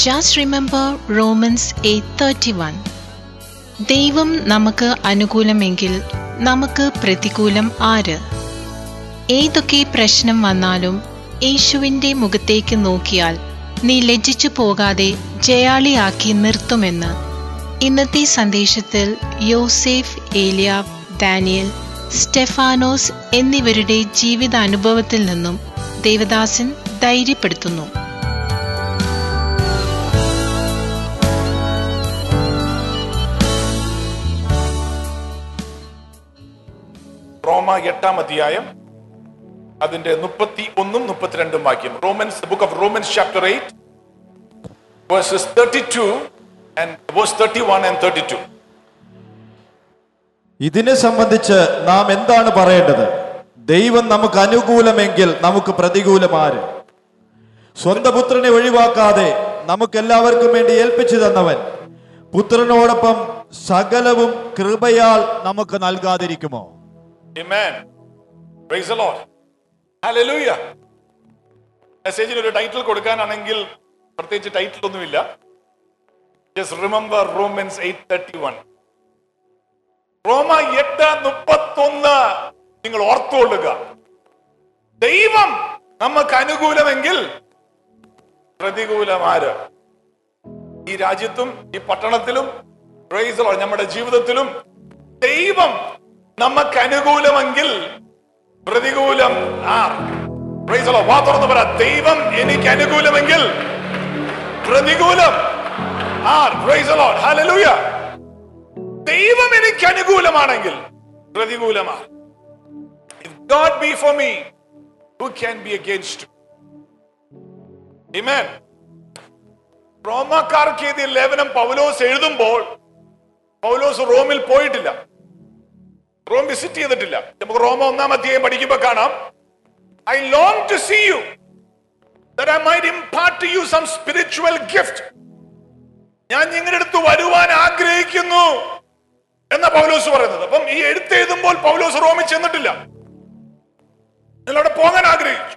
Just remember Romans 8:31. ദൈവം നമുക്ക് അനുകൂലമെങ്കിൽ നമുക്ക് പ്രതികൂലം ആര് ഏതൊക്കെ പ്രശ്നം വന്നാലും യേശുവിൻ്റെ മുഖത്തേക്ക് നോക്കിയാൽ നീ ലജ്ജിച്ചു പോകാതെ ജയാളിയാക്കി നിർത്തുമെന്ന് ഇന്നത്തെ സന്ദേശത്തിൽ യോസേഫ് ഏലിയാബ് ദാനിയൽ സ്റ്റെഫാനോസ് എന്നിവരുടെ ജീവിതാനുഭവത്തിൽ നിന്നും ദേവദാസൻ ധൈര്യപ്പെടുത്തുന്നു റോമ എട്ടാം അധ്യായം അതിന്റെ മുപ്പത്തി ഒന്നും മുപ്പത്തിരണ്ടും വാക്യം Romans book of Romans chapter eight verses thirty two and verse thirty one and thirty two ഇതിനെ സംബന്ധിച്ച് നാം എന്താണ് പറയേണ്ടത് ദൈവം നമുക്ക് അനുകൂലമെങ്കിൽ നമുക്ക് പ്രതികൂലമാര് സ്വന്തം പുത്രനെ ഒഴിവാക്കാതെ നമുക്ക് എല്ലാവർക്കും വേണ്ടി ഏൽപ്പിച്ചു തന്നവൻ പുത്രനോടൊപ്പം സകലവും കൃപയാൽ നമുക്ക് നൽകാതിരിക്കുമോ Amen. Praise the Lord. Hallelujah. മെസ്സേജിന് ഒരു ടൈറ്റിൽ കൊടുക്കാനാണെങ്കിൽ പ്രത്യേകിച്ച് ടൈറ്റിൽ ഒന്നുമില്ല just remember Romans eight thirty one റോമ എട്ട് മുപ്പത്തൊന്ന് നിങ്ങൾ ഓർത്തുകൊള്ളുക ദൈവം നമുക്ക് അനുകൂലമെങ്കിൽ പ്രതികൂലമാര് ഈ രാജ്യത്തും ഈ പട്ടണത്തിലും praise the Lord, നമ്മുടെ ജീവിതത്തിലും ദൈവം നമുക്ക് അനുകൂലമെങ്കിൽ പ്രതികൂലം ആർ Praise the Lord. വാ തുറന്ന് പറ ദൈവം എനിക്ക് അനുകൂലമെങ്കിൽ പ്രതികൂലം ആർ Praise the Lord. Hallelujah. ദൈവം എനിക്ക് അനുകൂലമാണെങ്കിൽ പ്രതികൂലമാണ് If God be for me, who can be against me? Amen. റോമാക്കാർക്ക് എഴുതിയ ലേഖനം പൗലോസ് എഴുതുമ്പോൾ പൗലോസ് റോമിൽ പോയിട്ടില്ല റോം വിസിറ്റ് ചെയ്തിട്ടില്ല നമുക്ക് റോമ ഒന്നാം അധ്യായം പഠിക്കുമ്പോൾ കാണാം I long to see you that I might impart to you some spiritual gift. ഞാൻ നിങ്ങളുടെ അടുത്ത് വരുവാൻ ആഗ്രഹിക്കുന്നു എന്ന പൗലോസ് പറയുന്നത് അപ്പം ഈ എഴുത്ത് എഴുതുമ്പോൾ പൗലോസ് റോമിൽ ചെന്നിട്ടില്ല നിങ്ങൾ അവിടെ പോകാൻ ആഗ്രഹിച്ചു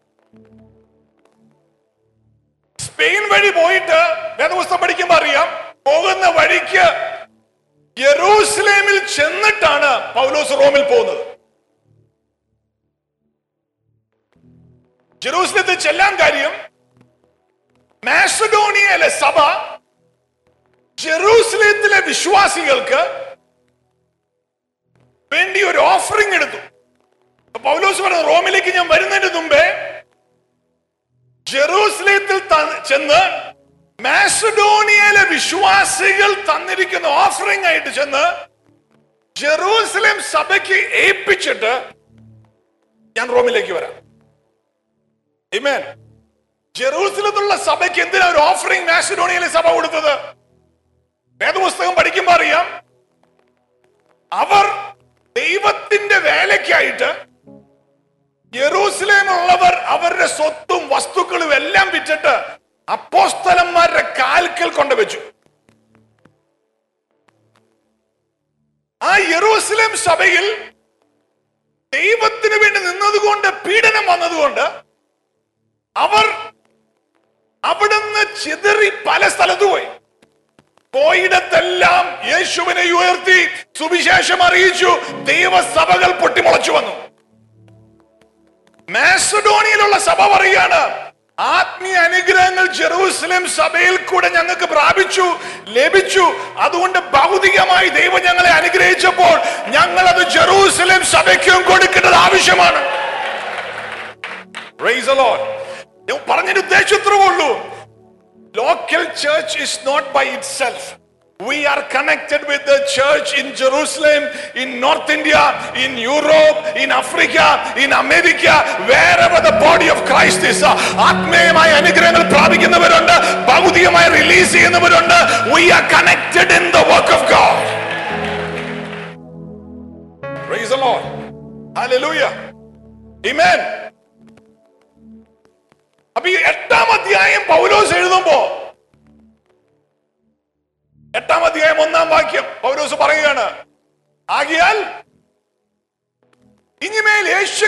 സ്പെയിൻ വഴി പോയിട്ട് വേദപുസ്തകം പഠിക്കുമ്പോ അറിയാം പോകുന്ന വഴിക്ക് യെറൂസലേമിൽ ചെന്നിട്ടാണ് പൗലോസ് റോമിൽ പോകുന്നത് ജെറൂസലത്തിൽ ചെല്ലാൻ കാര്യം മാസഡോണിയയിലെ സഭ ജെറൂസലേത്തിലെ വിശ്വാസികൾക്ക് വേണ്ടി ഒരു ഓഫറിംഗ് എടുത്തു അപ്പൊ പൗലോസ് പറഞ്ഞു റോമിലേക്ക് ഞാൻ വരുന്നതിന് മുമ്പേ ജെറൂസലേത്തിൽ ത- ചെന്ന് മാസഡോണിയയിലെ വിശ്വാസികൾ തന്നിരിക്കുന്ന ഓഫറിംഗ് ആയിട്ട് ചെന്ന് ജെറൂസലേം സഭയ്ക്ക് ഏൽപ്പിച്ചിട്ട് ഞാൻ റോമിലേക്ക് വരാം Amen. ജെറൂസലത്തുള്ള സഭയ്ക്ക് എന്തിനാ ഒരു ഓഫറിംഗ് മാസിഡോണിയയിലെ സഭ കൊടുത്തത് വേദപുസ്തകം പഠിക്കുമ്പോ അറിയാം അവർ ദൈവത്തിന്റെ വേലയ്ക്കായിട്ട് യെറൂസലേമുള്ളവർ അവരുടെ സ്വത്തും വസ്തുക്കളും എല്ലാം വിറ്റിട്ട് അപ്പോസ്തലന്മാരുടെ കാൽക്കൽ കൊണ്ടുവച്ചു ആ യെറൂസലേം സഭയിൽ ദൈവത്തിന് വേണ്ടി നിന്നതുകൊണ്ട് പീഡനം വന്നതുകൊണ്ട് അവർ അവിടുന്ന് ചിതറി പല സ്ഥലത്ത് പോയി പോയിടത്തെല്ലാം യേശുവിനെ ഉയർത്തി സുവിശേഷം അറിയിച്ചു ദൈവസഭകൾ പൊട്ടിമുളച്ചു വന്നു മാസഡോണിയയിലുള്ള സഭ പറയാണ് ആത്മീയ അനുഗ്രഹങ്ങൾ ജെറൂസലേം സഭയിൽ കൂടെ ഞങ്ങൾക്ക് പ്രാപിച്ചു ലഭിച്ചു അതുകൊണ്ട് ഭൗതികമായി ദൈവം ഞങ്ങളെ അനുഗ്രഹിച്ചപ്പോൾ ഞങ്ങൾ അത് ജെറൂസലേം സഭയ്ക്കും കൊടുക്കേണ്ടത് ആവശ്യമാണ് Praise the Lord. ഞാൻ പറഞ്ഞതിന്റെ ഉദ്ദേശം ഇത്രേ ഉള്ളൂ local church is not by itself. We are connected with the church in Jerusalem, in North India, in Europe, in Africa, in America, wherever the body of Christ is. ആത്മീയമായ അനുഗ്രഹങ്ങൾ പ്രാപിക്കുന്നവരുണ്ട് ഭൗതികമായി release ചെയ്യുന്നവരുണ്ട് We are connected in the work of God. Praise the Lord. Hallelujah. Amen. അപ്പൊ ഈ എട്ടാം അധ്യായം പൗലോസ് എഴുതുമ്പോ എട്ടാം അധ്യായം ഒന്നാം വാക്യം പൗലോസ് പറയുകയാണ് ആകിയാൽ ഇനിമേൽ യേശു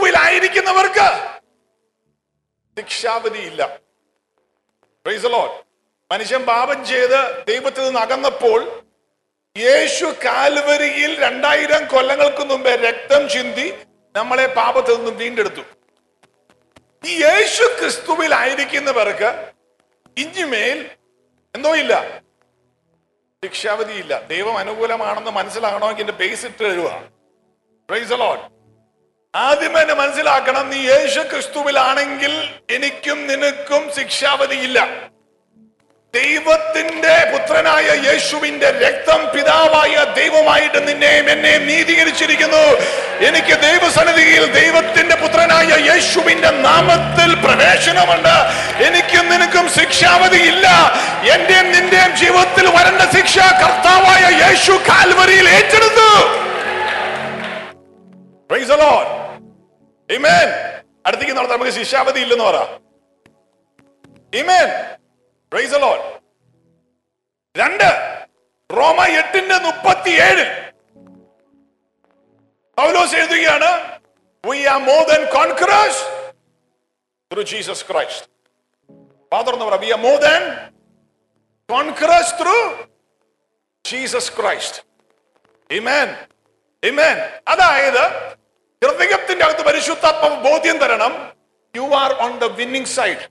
ക്രിസ്തുവിലായിരിക്കുന്നവർക്ക് ശിക്ഷാവധിയില്ല Praise the Lord. മനുഷ്യൻ പാപം ചെയ്ത് ദൈവത്തിൽ നിന്ന് അകന്നപ്പോൾ യേശു കാൽവരിയിൽ രണ്ടായിരം കൊല്ലങ്ങൾക്ക് മുമ്പേ രക്തം ചിന്തി നമ്മളെ പാപത്തിൽ നിന്നും വീണ്ടെടുത്തു ഈ യേശു ക്രിസ്തുവിൽ ആയിരിക്കുന്നവർക്ക് ഇനിമേൽ എന്തോ ഇല്ല ശിക്ഷാവധി ഇല്ല ദൈവം അനുകൂലമാണെന്ന് മനസ്സിലാകണമെങ്കിൽ എന്റെ ബേസ് ഇട്ട് എഴുതുക Praise the Lord. ആദ്യം തന്നെ മനസ്സിലാക്കണം നീ യേശു ക്രിസ്തുവിലാണെങ്കിൽ എനിക്കും നിനക്കും ശിക്ഷാവധിയില്ല ദൈവത്തിന്റെ പുത്രനായ യേശുവിന്റെ രക്തം പിതാവായ ദൈവമായിട്ട് നിന്നെയും എന്നെയും നീതീകരിച്ചിരിക്കുന്നു എനിക്ക് ദൈവസന്നിധിയിൽ ദൈവത്തിന്റെ പുത്രനായ യേശുവിന്റെ നാമത്തിൽ പ്രവേശനമുണ്ട് എനിക്കും നിനക്കും ശിക്ഷാവധി ഇല്ല എന്റെയും നിന്റെയും ജീവിതത്തിൽ വരേണ്ട ശിക്ഷ കർത്താവായ യേശു കാൽവരിയിൽ ഏറ്റെടുത്തു Praise the Lord. Amen. അടുത്തേക്ക് നടത്താം നമുക്ക് ശിക്ഷാവധി ഇല്ലെന്ന് പറ Amen. Praise the Lord. രണ്ട് റോമ എട്ടിന്റെ മുപ്പത്തിയേഴിൽ പൗലോസ് എഴുതുകയാണ് we are more than conquerors through Jesus Christ father എന്ന് പറയാം we are more than conquerors through Jesus Christ Amen. Amen. അതായത് ഹൃദയത്തിന്റെ അകത്ത് പരിശുദ്ധാത്മാവ് ബോധ്യം തരണം you are on the winning side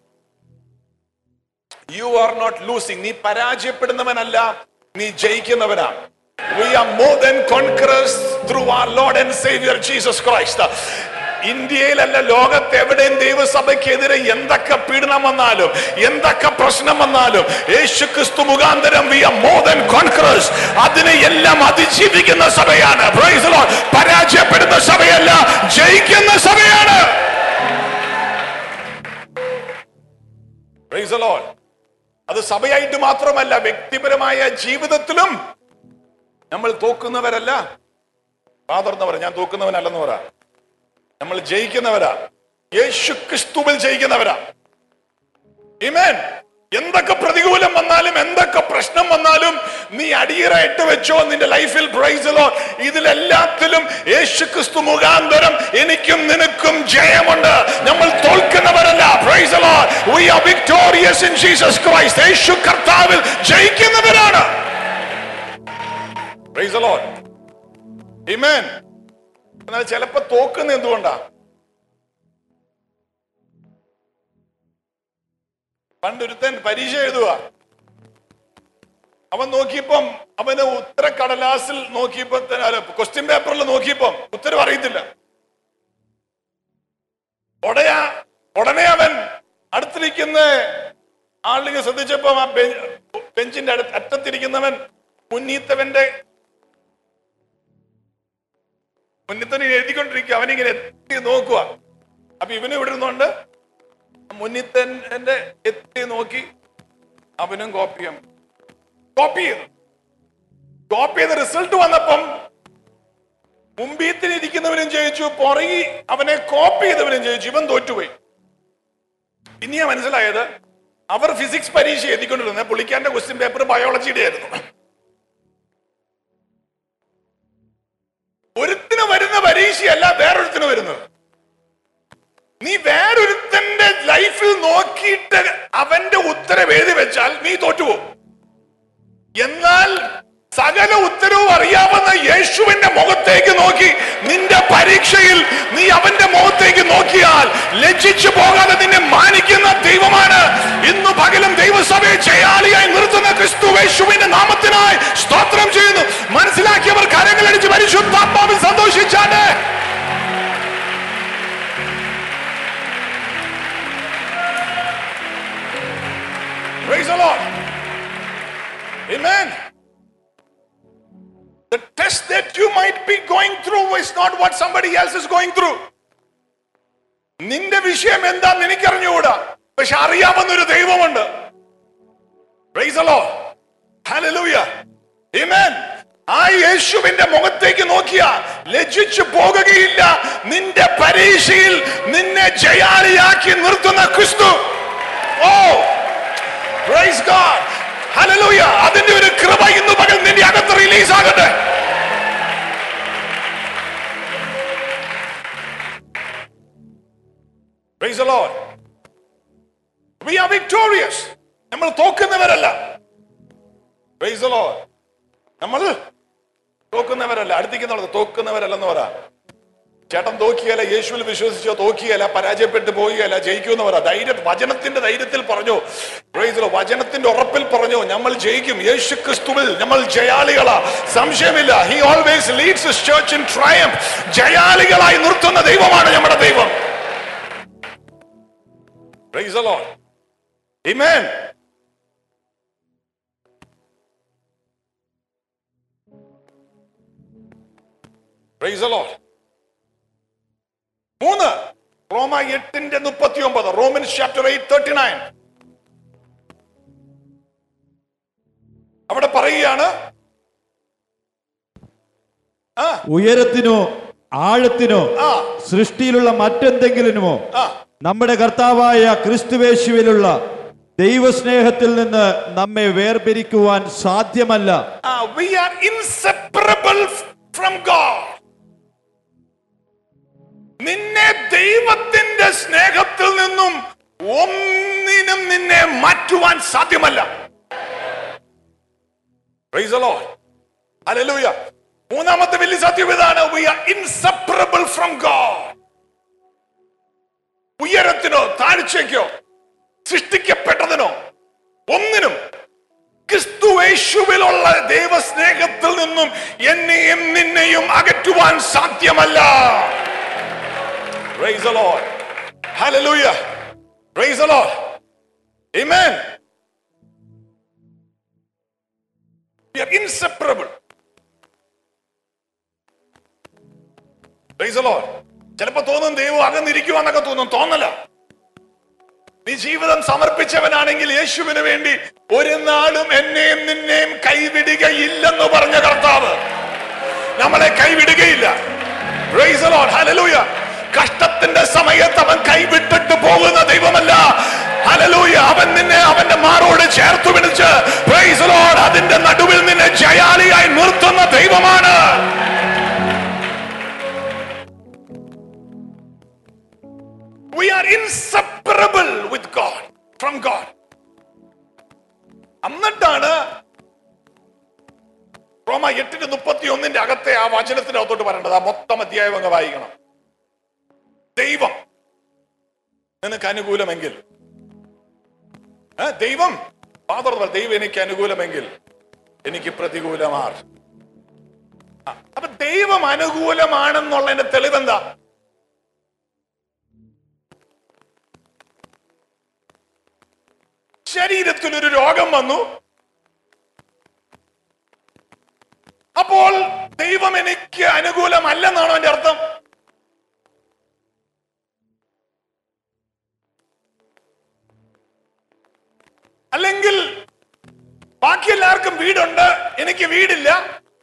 you are not losing നീ പരാജയപ്പെടുന്നവനല്ല നീ ജയിക്കുന്നവനാണ് we are more than conquerors through our Lord and saviour Jesus Christ ഇന്ത്യയിലല്ല ലോകത്ത് എവിടെയും ദൈവസഭയ്ക്കെതിരെ എന്തൊക്കെ പീഡനം വന്നാലും എന്തൊക്കെ പ്രശ്നം വന്നാലും യേശു ക്രിസ്തു മുഖാന്തരം we are more than conquerors അതിനെ എല്ലാം അതിജീവിക്കുന്ന സഭയാണ് Praise the Lord. പരാജയപ്പെടുന്ന സഭയല്ല ജയിക്കുന്ന സഭയാണ് Praise the Lord. അത് സഭയായിട്ട് മാത്രമല്ല വ്യക്തിപരമായ ജീവിതത്തിലും നമ്മൾ തോക്കുന്നവരല്ല ഫാദർ എന്ന് പറ ഞാൻ തോക്കുന്നവനല്ലെന്ന് പറ നമ്മൾ ജയിക്കുന്നവരാ യേശു ക്രിസ്തുവിൽ ജയിക്കുന്നവരാ Amen. എന്തൊക്കെ പ്രതികൂലം വന്നാലും എന്തൊക്കെ പ്രശ്നം വന്നാലും നീ അടിയറായിട്ട് വെച്ചോ നിന്റെ ലൈഫിൽ പ്രൈസലോ ഇതിലെല്ലാത്തിലും യേശു ക്രിസ്തു മുഖാന്തരം എനിക്കും നിനക്കും ജയമുണ്ട് നമ്മൾ തോൽക്കുന്നവരല്ല praise the Lord we are victorious in Jesus Christ യേശു കർത്താവിൽ ജയിക്കുന്നവരാണ് പ്രൈസലോ Amen. എന്നാൽ ചിലപ്പോ തോക്കുന്ന എന്തുകൊണ്ടാ പണ്ടൊരുത്തൻ പരീക്ഷ എഴുതുക അവൻ നോക്കിയപ്പം അവന് ഉത്തരക്കടലാസിൽ നോക്കിയപ്പോ ക്വസ്റ്റ്യൻ പേപ്പറിൽ നോക്കിയപ്പം ഉത്തരം അറിയത്തില്ല ഉടയാ ഉടനെ അവൻ അടുത്തിരിക്കുന്ന ആളിനെ ശ്രദ്ധിച്ചപ്പോ ആ ബെ- ബെഞ്ചിന്റെ അടുത്ത് അറ്റത്തിരിക്കുന്നവൻ മുന്നീത്തവന്റെ മുന്നിത്തന്നെ എഴുതിക്കൊണ്ടിരിക്കുക അവനിങ്ങനെ എത്തി നോക്കുക അപ്പൊ ഇവനും ഇവിടെ ഇരുന്നുകൊണ്ട് മുന്നിത്തന്റെ എത്തി നോക്കി അവനും കോപ്പി ചെയ്യും കോപ്പി ചെയ്തു കോപ്പി ചെയ്ത റിസൾട്ട് വന്നപ്പം മുമ്പീത്തിന് ഇരിക്കുന്നവനും ജയിച്ചു പുറകി അവനെ കോപ്പി ചെയ്തവനും ജയിച്ചു ഇവൻ തോറ്റുപോയി ഇനിയാ മനസ്സിലായത് അവർ ഫിസിക്സ് പരീക്ഷ എഴുതിക്കൊണ്ടിരുന്നത് പുള്ളിക്കാരന്റെ ക്വസ്റ്റ്യൻ പേപ്പർ ബയോളജിയുടെ ആയിരുന്നു ഒരുത്തിന് വരുന്ന പരീക്ഷയല്ല വേറൊരുത്തിന് വരുന്നത് നീ വേറൊരുത്തന്റെ ലൈഫിൽ നോക്കിയിട്ട് അവന്റെ ഉത്തരം എഴുതി വെച്ചാൽ നീ തോറ്റുപോകും എന്നാൽ സകല ഉത്തരവും അറിയാവുന്ന യേശുവിന്റെ മുഖത്തേക്ക് നോക്കി നിന്റെ പരീക്ഷയിൽ നീ അവന്റെ മുഖത്തേക്ക് നോക്കിയാൽ ലജ്ജിച്ചു പോകാതെ നിന്നെ മാനിക്കുന്ന ദൈവമാണ് ഇന്ന് പകലും ദൈവസഭയെ ചെയ്യാളിയായി നിർത്തുന്ന ക്രിസ്തു യേശുവിന്റെ നാമത്തിനായി സ്തോത്രം ചെയ്യുന്നു മനസ്സിലാക്കിയവർ കരങ്ങളടിച്ച് പരിശുദ്ധാത്മാവിൽ സന്തോഷിച്ചാണ് Praise the Lord. Amen. The test that you might be going through is not what somebody else is going through. നിന്റെ വിഷയം എന്താന്ന് എനിക്കറിഞ്ഞുകൂടാ പക്ഷെ അറിയാവുന്ന ഒരു ദൈവമുണ്ട് Praise the Lord. Hallelujah. Amen. ആ യേശുവിന്റെ മുഖത്തേക്ക് നോക്കിയ ലജ്ജിച്ചു പോകുകയില്ല നിന്റെ പരീക്ഷയിൽ നിന്നെ ജയാളിയാക്കി നിർത്തുന്ന ക്രിസ്തു ഓ പ്രൈസ് ഗോഡ് ഹല്ലേലൂയ അതിന്റെ ഒരു കൃപ ഇന്ന് പകൽ നിന്റെ അകത്ത് റിലീസ് ആകട്ടെ Praise the Lord. We are victorious. നമ്മൾ തോക്കുന്നവരല്ല Praise the Lord. നമ്മൾ തോക്കുന്നവരല്ല അടുത്തേക്കുന്നുള്ളത് തോക്കുന്നവരല്ലെന്ന് പറ ചേട്ടൻ തോക്കിയല്ല യേശുവിൽ വിശ്വസിച്ചോ തോക്കിയല്ല പരാജയപ്പെട്ടു പോവുകയല്ല ജയിക്കുമെന്ന് പറ ധൈര്യ വചനത്തിന്റെ ധൈര്യത്തിൽ പറഞ്ഞു Praise the Lord. വചനത്തിന്റെ ഉറപ്പിൽ പറഞ്ഞു നമ്മൾ ജയിക്കും യേശു ക്രിസ്തുവിൽ നമ്മൾ ജയാളികളാ സംശയമില്ല he always leads church in triumph ജയാളികളായി നിർത്തുന്ന ദൈവമാണ് നമ്മുടെ ദൈവം Praise the Lord. Amen. Praise the Lord. മൂന്ന് റോമ എട്ടിന്റെ മുപ്പത്തി ഒമ്പത് Roman chapter eight thirty nine അവിടെ പറയുകയാണ് ആ ഉയരത്തിനോ ആഴത്തിനോ ആ സൃഷ്ടിയിലുള്ള മറ്റെന്തെങ്കിലുമോ ആ നമ്മുടെ കർത്താവായ ക്രിസ്തുവേശുവിലുള്ള ദൈവസ്നേഹത്തിൽ നിന്ന് നമ്മെ വേർപിരിക്കുവാൻ സാധ്യമല്ല we are inseparable from God നിന്നെ ദൈവത്തിന്റെ സ്നേഹത്തിൽ നിന്നും ഒന്നിനും നിന്നെ മാറ്റുവാൻ സാധ്യമല്ല Praise the Lord. Hallelujah. മൂന്നാമത്തെ വലിയ സത്യം ഇതാണ് we are inseparable from God ഉയരത്തിനോ താഴ്ചയ്ക്കോ സൃഷ്ടിക്കപ്പെട്ടതിനോ ഒന്നിനും ക്രിസ്തുവേശുവിലുള്ള ദൈവസ്നേഹത്തിൽ നിന്നും എന്നെയും നിന്നെയും അകറ്റുവാൻ സാധ്യമല്ല Praise the Lord. Hallelujah. Praise the Lord. Amen. We are inseparable. Praise the Lord. ചിലപ്പോ തോന്നും ദൈവം അകന്നിരിക്കുവാന്നൊക്കെ തോന്നും തോന്നല നീ ജീവിതം സമർപ്പിച്ചവനാണെങ്കിൽ യേശുവിന് വേണ്ടി ഒരു നാളും എന്നെയും നിന്നെയും കൈവിടുകയില്ലെന്ന് പറഞ്ഞ കർത്താവ് നമ്മളെ കൈവിടുകയില്ല Praise the Lord. Hallelujah. കഷ്ടത്തിന്റെ സമയത്ത് അവൻ കൈവിട്ടിട്ട് പോകുന്ന ദൈവമല്ല ഹലലൂയ അവൻ നിന്നെ അവന്റെ മാറോട് ചേർത്ത് പിടിച്ച് Praise the Lord. അതിന്റെ നടുവിൽ നിന്നെ ജയാളിയായി നിർത്തുന്ന ദൈവമാണ് We are inseparable with God, from God. എന്നിട്ടാണ് റോമ എട്ടിന് മുപ്പത്തി ഒന്നിന്റെ അകത്തെ ആ വചനത്തിന്റെ അകത്തോട്ട് പറയേണ്ടത് ആ മൊത്തം അധ്യായം അങ്ങ് വായിക്കണം ദൈവം നിനക്ക് അനുകൂലമെങ്കിൽ ഏ, ദൈവം ഫാദർ പറ, ദൈവം എനിക്ക് അനുകൂലമെങ്കിൽ എനിക്ക് പ്രതികൂലമാർ ആ, അപ്പൊ ദൈവം അനുകൂലമാണെന്നുള്ളതിന്റെ തെളിവെന്താ ശരീരത്തിൽ ഒരു രോഗം വന്നു അപ്പോൾ ദൈവം എനിക്ക് അനുകൂലമല്ലെന്നാണോ എന്റെ അർത്ഥം അല്ലെങ്കിൽ ബാക്കി എല്ലാവർക്കും വീടുണ്ട് എനിക്ക് വീടില്ല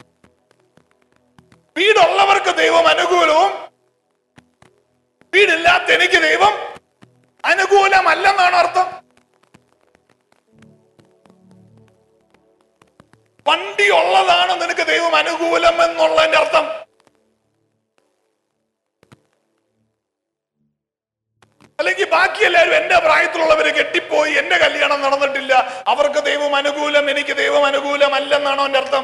വീടുള്ളവർക്ക് ദൈവം അനുകൂലവും വീടില്ലാത്ത എനിക്ക് ദൈവം അനുകൂലമല്ലെന്നാണ് അർത്ഥം വണ്ടി ഉള്ളതാണ് നിനക്ക് ദൈവം അനുകൂലം എന്നുള്ളതിന്റെ അർത്ഥം അല്ലെങ്കിൽ ബാക്കി എല്ലാവരും എന്റെ പ്രായത്തിലുള്ളവര് കെട്ടിപ്പോയി എന്റെ കല്യാണം നടന്നിട്ടില്ല അവർക്ക് ദൈവം അനുകൂലം എനിക്ക് ദൈവം അനുകൂലമല്ലെന്നാണോ എന്റെ അർത്ഥം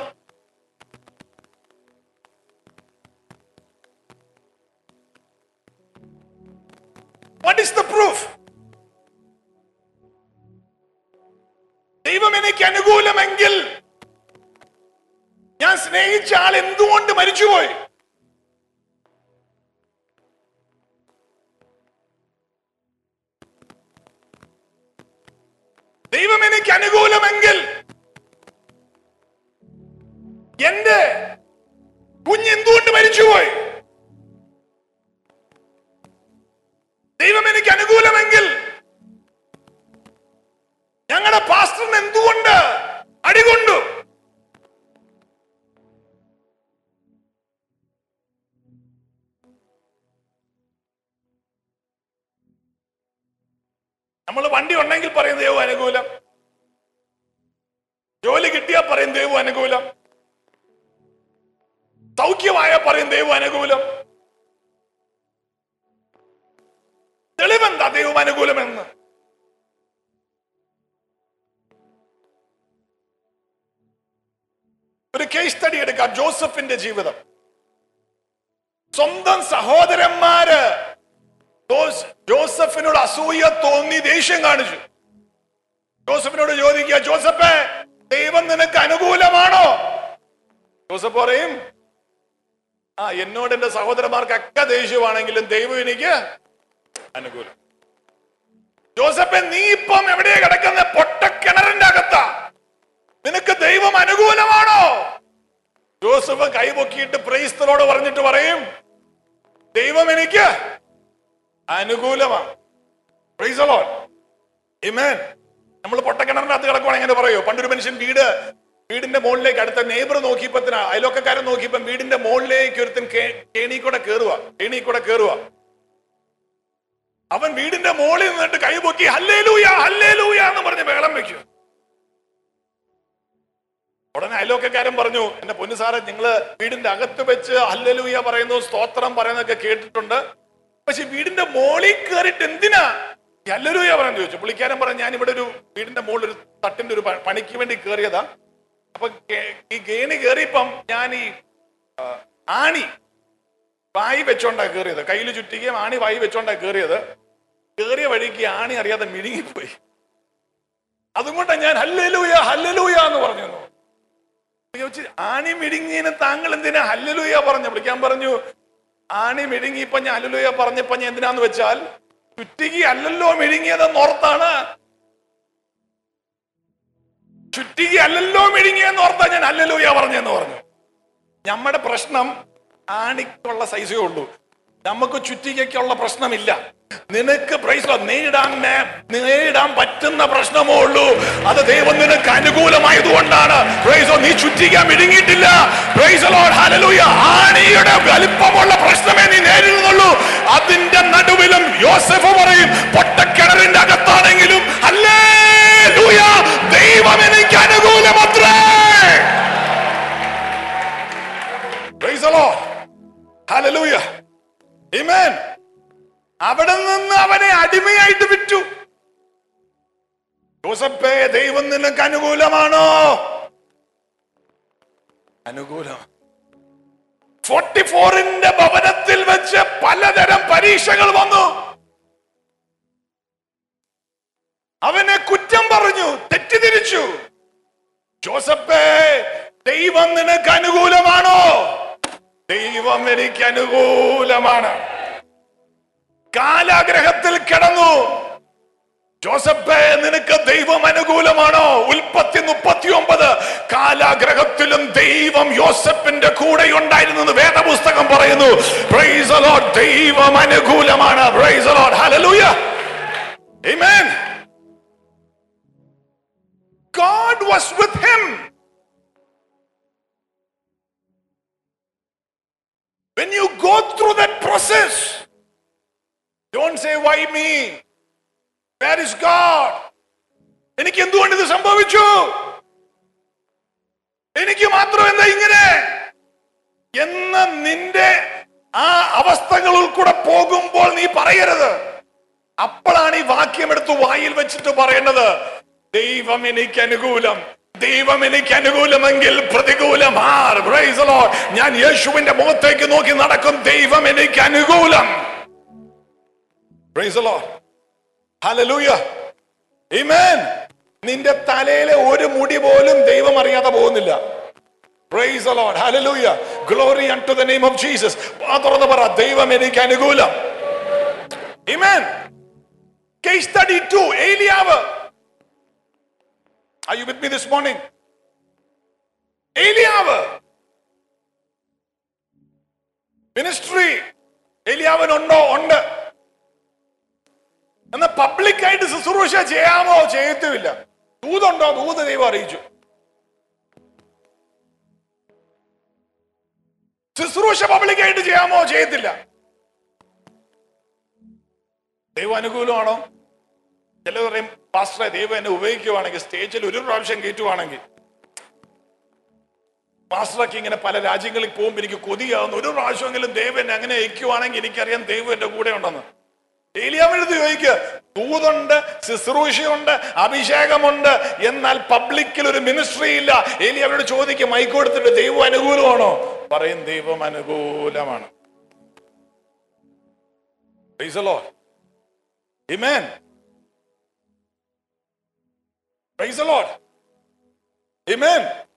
വാട്ട് ഈസ് ദ പ്രൂഫ് ദൈവം എനിക്ക് അനുകൂലമെങ്കിൽ ഞാൻ സ്നേഹിച്ച ആൾ എന്തുകൊണ്ട് മരിച്ചുപോയി ദൈവം എനിക്ക് അനുകൂലമെങ്കിൽ എന്റെ കുഞ്ഞ് എന്തുകൊണ്ട് മരിച്ചുപോയി ദൈവം എനിക്ക് അനുകൂലമെങ്കിൽ ഞങ്ങളുടെ പാസ്റ്ററിന് എന്തുകൊണ്ട് അടികൊണ്ടു നമ്മൾ വണ്ടി ഉണ്ടെങ്കിൽ പറയും ദൈവം അനുകൂലം ജോലി കിട്ടിയാൽ പറയും ദൈവം അനുകൂലം സൗഖ്യമായ പറയും ദൈവം അനുകൂലം തെളിവെന്താ ദൈവം അനുകൂലമെന്ന് നോക്കുക ജോസഫിന്റെ ജീവിതം സ്വന്തം സഹോദരന്മാര് ജോസ്- ജോസഫിനോട് അസൂയ തോന്നി ദേഷ്യം കാണിച്ചു ജോസഫിനോട് ചോദിക്കുക ജോസഫേ ദൈവം നിനക്ക് അനുകൂലമാണോ ജോസഫ് പറയും ആ എന്നോട് എന്റെ സഹോദരന്മാർക്കൊക്കെ ദേഷ്യമാണെങ്കിലും ദൈവം എനിക്ക് അനുകൂലം ജോസഫെ നീ ഇപ്പം എവിടെയാ കിടക്കുന്ന പൊട്ടക്കിണറിന്റെ അകത്താ നിനക്ക് ദൈവം അനുകൂലമാണോ ജോസഫ് കൈപൊക്കിയിട്ട് പ്രൈസ്തലോട് പറഞ്ഞിട്ട് പറയും ദൈവം എനിക്ക് അനുകൂലമാണ് പ്രൈസലോ ഇമേൻ നമ്മൾ പൊട്ടക്കിണറിന്റെ അകത്ത് കിടക്കുവാണ് എങ്ങനെ പറയോ പണ്ടൊരു മനുഷ്യൻ വീട് വീടിന്റെ മുകളിലേക്ക് അടുത്ത നെയ്ബർ നോക്കിയപ്പോ അയലോക്കക്കാരൻ നോക്കിയപ്പോ വീടിന്റെ മുകളിലേക്ക് ഒരുത്തൻ കേ- കേണി കൂടെ കേറുക കേണി കൂടെ കേറുക അവൻ വീടിന്റെ മുകളിൽ നിന്നിട്ട് കൈപൊക്കി ഹല്ലേലൂയ ഹല്ലേലൂയ എന്ന് പറഞ്ഞ് ബഹളം വെക്കും ഉടനെ അയലോക്കക്കാരൻ പറഞ്ഞു എന്റെ പൊന്നു സാറെ നിങ്ങള് വീടിന്റെ അകത്ത് വെച്ച് ഹല്ലേലൂയ പറയുന്നു സ്തോത്രം പറയുന്നതൊക്കെ കേട്ടിട്ടുണ്ട് പക്ഷെ വീടിന്റെ മോളിൽ കയറിയിട്ട് എന്തിനാ ഈ ഹല്ലേലൂയ പറയാൻ ചോദിച്ചു പുള്ളിക്കാരൻ പറഞ്ഞു ഞാൻ ഇവിടെ ഒരു വീടിന്റെ മുകളിൽ ഒരു തട്ടിന്റെ ഒരു പ- പണിക്ക് വേണ്ടി കയറിയതാ അപ്പൊ ഗേ- ഈ ഗേണി കയറിയപ്പം ഞാൻ ഈ ആ, ആണി വായി വെച്ചോണ്ടാ കയറിയത് കയ്യിൽ ചുറ്റിക്കുകയും ആണി വായി വെച്ചോണ്ടാ കയറിയത് കയറിയ വഴിക്ക് ആണി അറിയാതെ മിഴുങ്ങിപ്പോയി അതുകൊണ്ടാണ് ഞാൻ ഹല്ലലൂയ ഹല്ലലൂയ എന്ന് പറഞ്ഞു ചോദിച്ചു ആണി മിഴുങ്ങിയതിന് താങ്കൾ എന്തിനാ ഹല്ലലൂയ പറഞ്ഞു വിളിക്കാൻ പറഞ്ഞു ആണി മിഴുങ്ങിയപ്പോ ഞാൻ ഹല്ലലൂയ പറഞ്ഞപ്പോ ഞാൻ എന്തിനാന്ന് വെച്ചാൽ ചുറ്റിക്ക് അല്ലല്ലോ മിഴുങ്ങിയതെന്ന് ഓർത്താണ് ചുറ്റിക്ക് അല്ലല്ലോ മിഴുങ്ങിയെന്ന് ഓർത്താ ഞാൻ ഹല്ലലൂയ പറഞ്ഞെന്ന് പറഞ്ഞു നമ്മുടെ പ്രശ്നം ആണിക്കുള്ള സൈസേ ഉള്ളൂ നമുക്ക് ചുറ്റികയ്ക്കുള്ള പ്രശ്നമില്ല നിനക്ക് പ്രൈസ് നേരിടാൻ നേ- നേരിടാൻ പറ്റുന്ന പ്രശ്നമേ ഉള്ളൂ അത് ദൈവം നിനക്ക് അനുകൂലമായതുകൊണ്ടാണ് പ്രൈസോ നീ ചുറ്റിക്കാൻ മിഴുങ്ങിയിട്ടില്ല പ്രൈസ് ലോർഡ് ഹല്ലേലൂയ ആണിയുടെ വലിപ്പമുള്ള പ്രശ്നമേ നീ നേരിടുന്നുള്ളൂ അതിന്റെ നടുവിലും യോസഫ് പറയും പൊട്ടക്കിണറിന്റെ അകത്താണെങ്കിലും ഹല്ലേലൂയ ദൈവം എനിക്ക് അനുകൂലമത്രേ Praise the Lord. Hallelujah. Amen. അവിടെ നിന്ന് അവനെ അടിമയായിട്ട് വിറ്റു ജോസഫേ ദൈവം നിനക്ക് അനുകൂലമാണോ അനുകൂലം ഫോർട്ടി ഫോറിന്റെ ഭവനത്തിൽ വെച്ച് പലതരം പരീക്ഷകൾ വന്നു അവനെ കുറ്റം പറഞ്ഞു തെറ്റിദ്ധരിച്ചു ജോസഫേ ദൈവം നിനക്ക് അനുകൂലമാണോ ദൈവം എനിക്ക് അനുകൂലമാണ് കാലാഗ്രഹത്തിൽ കിടന്നു ജോസഫേ നിനക്ക് ദൈവം അനുകൂലമാണോ ഉൽപ്പത്തി മുപ്പത്തി ഒമ്പത് കാലാഗ്രഹത്തിലും ദൈവം യോസഫിന്റെ കൂടെ ഉണ്ടായിരുന്നു എന്ന് വേദപുസ്തകം പറയുന്നു Praise the Lord. ദൈവം അനുകൂലമാണ് Praise the Lord. Hallelujah. Amen. God was with him. When you go through that process, don't say, Why me? Where is God? എനിക്ക് എന്തുകൊണ്ട് ഇത് സംഭവിച്ചു എനിക്ക് മാത്രം എന്താ ഇങ്ങനെ എന്ന് നിന്റെ ആ അവസ്ഥകളിൽ കൂടെ പോകുമ്പോൾ നീ പറയരുത് അപ്പോഴാണ് ഈ വാക്യം എടുത്ത് വായിൽ വെച്ചിട്ട് പറയേണ്ടത് ദൈവം എനിക്ക് അനുകൂലം ദൈവം എനിക്ക് അനുകൂലമെങ്കിൽ പ്രതികൂലം ആർ Praise the Lord. ഞാൻ യേശുവിന്റെ മുഖത്തേക്ക് നോക്കി നടക്കും ദൈവം എനിക്ക് അനുകൂലം Praise the Lord. Hallelujah. Amen. നിന്റെ തലയിലെ ഒരു മുടി പോലും ദൈവം അറിയാതെ പോകുന്നില്ല Praise the Lord. Hallelujah. Glory unto the name of Jesus. വാ തുറന്ന് പറ ദൈവം എനിക്ക് അനുകൂലം Amen. Case study 2, ഏലിയാവ് Are you with me this morning? ഏലിയാവ് മിനിസ്ട്രി ഏലിയാവിനുണ്ടോ ഉണ്ട് എന്നാ പബ്ലിക്കായിട്ട് ശുശ്രൂഷ ചെയ്യാമോ ചെയ്യത്തുമില്ല ദൂതുണ്ടോ ദൂത് ദൈവം അറിയിച്ചു ശുശ്രൂഷ പബ്ലിക്കായിട്ട് ചെയ്യാമോ ചെയ്യത്തില്ല ദൈവം അനുകൂലമാണോ ചിലർ പറയും പാസ്റ്ററെ ദൈവം എന്നെ ഉപയോഗിക്കുവാണെങ്കിൽ സ്റ്റേജിൽ ഒരു പ്രാവശ്യം കയറ്റുവാണെങ്കിൽ പാസ്റ്ററൊക്കെ ഇങ്ങനെ പല രാജ്യങ്ങളിൽ പോകുമ്പോൾ എനിക്ക് കൊതിയാവുന്നു ഒരു പ്രാവശ്യമെങ്കിലും ദൈവം എന്നെ അങ്ങനെ അയക്കുവാണെങ്കിൽ എനിക്കറിയാം ദൈവം എന്റെ കൂടെ ഉണ്ടെന്ന് ഏലിയാവിനടുത്ത് ചോദിക്കുക ദൂതുണ്ട് ശുശ്രൂഷയുണ്ട് അഭിഷേകമുണ്ട് എന്നാൽ പബ്ലിക്കിൽ ഒരു മിനിസ്ട്രി ഇല്ല ഏലിയാവിനോട് ചോദിക്കും മൈക്ക് കൊടുത്തിട്ട് ദൈവം അനുകൂലമാണോ പറയും ദൈവം അനുകൂലമാണ് Praise the Lord. Amen. Praise the Lord. Amen.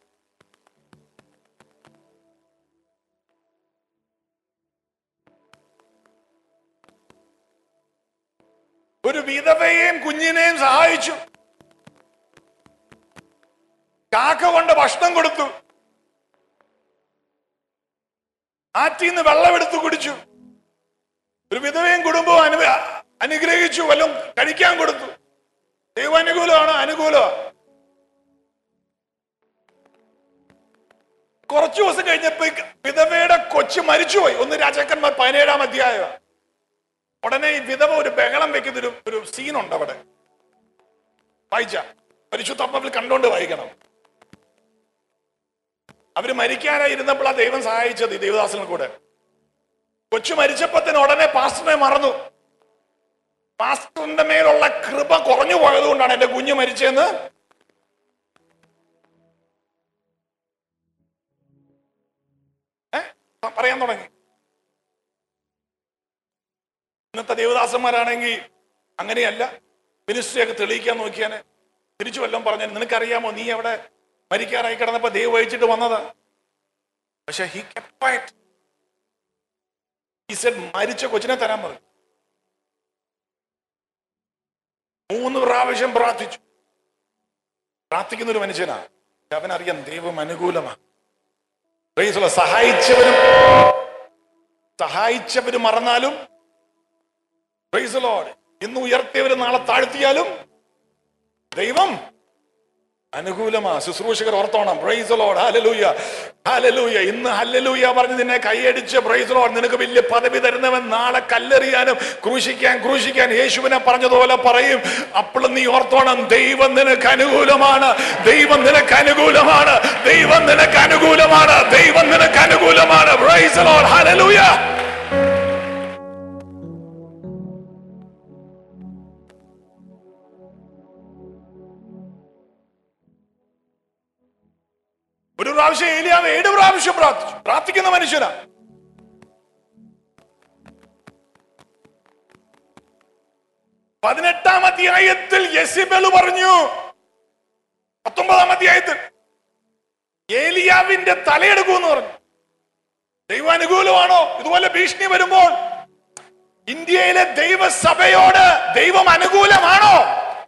ഒരു വിധവയെയും കുഞ്ഞിനെയും സഹായിച്ചു കാക്ക കൊണ്ട് ഭക്ഷണം കൊടുത്തു ആറ്റിന്ന് വെള്ളമെടുത്ത് കുടിച്ചു ഒരു വിധവയും കുടുംബവും അനു അനുഗ്രഹിച്ചു വല്ലതും കഴിക്കാൻ കൊടുത്തു ദൈവം അനുകൂലമാണ് അനുകൂലമാണ് കുറച്ചു ദിവസം കഴിഞ്ഞപ്പോ വിധവയുടെ കൊച്ചു മരിച്ചുപോയി ഒന്ന് രാജാക്കന്മാർ പതിനേഴാം അധ്യായ ഉടനെ ഈ വിധവ ഒരു ബഹളം വെക്കുന്ന ഒരു ഒരു സീനുണ്ട് അവിടെ വായിച്ച പരിശുദ്ധമ്മയിൽ കണ്ടോണ്ട് വായിക്കണം അവര് മരിക്കാനായിരുന്നപ്പോൾ ആ ദൈവം സഹായിച്ചത് ഈ ദേവദാസനെ കൂടെ കൊച്ചു മരിച്ചപ്പോ തന്നെ ഉടനെ പാസ്റ്ററിനെ മറന്നു പാസ്റ്ററിന്റെ മേലുള്ള കൃപ കുറഞ്ഞു പോയത് കൊണ്ടാണ് എന്റെ കുഞ്ഞ് മരിച്ചതെന്ന് ഏ? പ- പറയാൻ തുടങ്ങി ഇന്നത്തെ ദേവദാസന്മാരാണെങ്കിൽ അങ്ങനെയല്ല മിനിസ്ട്രി ഒക്കെ തെളിയിക്കാൻ നോക്കിയാന് തിരിച്ചു വല്ലതും പറഞ്ഞു നിനക്കറിയാമോ നീ അവിടെ മരിക്കാറായി കിടന്നപ്പോ ദൈവം വഹിച്ചിട്ട് വന്നതാ പക്ഷെ ഹി കെപ്പായിട്ട് ഈ സെഡ് മരിച്ച കൊച്ചിനെ തരാൻ പറഞ്ഞു മൂന്ന് പ്രാവശ്യം പ്രാർത്ഥിച്ചു പ്രാർത്ഥിക്കുന്ന ഒരു മനുഷ്യനാ പക്ഷെ അവനറിയാം ദൈവം അനുകൂലമാണ് Praise the Lord. സഹായിച്ചവരും സഹായിച്ചവരും മറന്നാലും Praise the Lord. ഇന്ന് ഉയർത്തിയവരും നാളെ താഴ്ത്തിയാലും ദൈവം അനുകൂലമാ ശുശ്രൂഷകർ ഓർത്തോണം പ്രൈസ് ലോഡ് ഹല്ലേലൂയ ഹല്ലേലൂയ ഇന്ന് ഹല്ലേലൂയ പറഞ്ഞ് നിന്നെ കൈയടിച്ച് പ്രൈസ് ലോഡ് നിനക്ക് വലിയ പദവി തരുന്നവൻ നാളെ കല്ലെറിയാനും ക്രൂശിക്കാൻ ക്രൂശിക്കാൻ യേശുവിനെ പറഞ്ഞതുപോലെ പറയും അപ്പോഴും നീ ഓർത്തോണം ദൈവം നിനക്ക് അനുകൂലമാണ് ദൈവം നിനക്ക് അനുകൂലമാണ് ദൈവം നിനക്ക് അനുകൂലമാണ് ദൈവം നിനക്ക് അനുകൂലമാണ് പ്രൈസ് ലോഡ് ഹല്ലേലൂയ ഒരു പ്രാവശ്യം ഏലിയാവ് ഏഴ് പ്രാവശ്യം പ്രാർത്ഥിച്ചു പ്രാർത്ഥിക്കുന്ന മനുഷ്യനാ പതിനെട്ടാം അധ്യായത്തിൽ യെസിബൽ പറഞ്ഞു പത്തൊമ്പതാം അധ്യായത്തിൽ ഏലിയാവിന്റെ തലയെടുക്കൂന്ന് പറഞ്ഞു ദൈവം അനുകൂലമാണോ ഇതുപോലെ ഭീഷണി വരുമ്പോൾ ഇന്ത്യയിലെ ദൈവസഭയോട് ദൈവം അനുകൂലമാണോ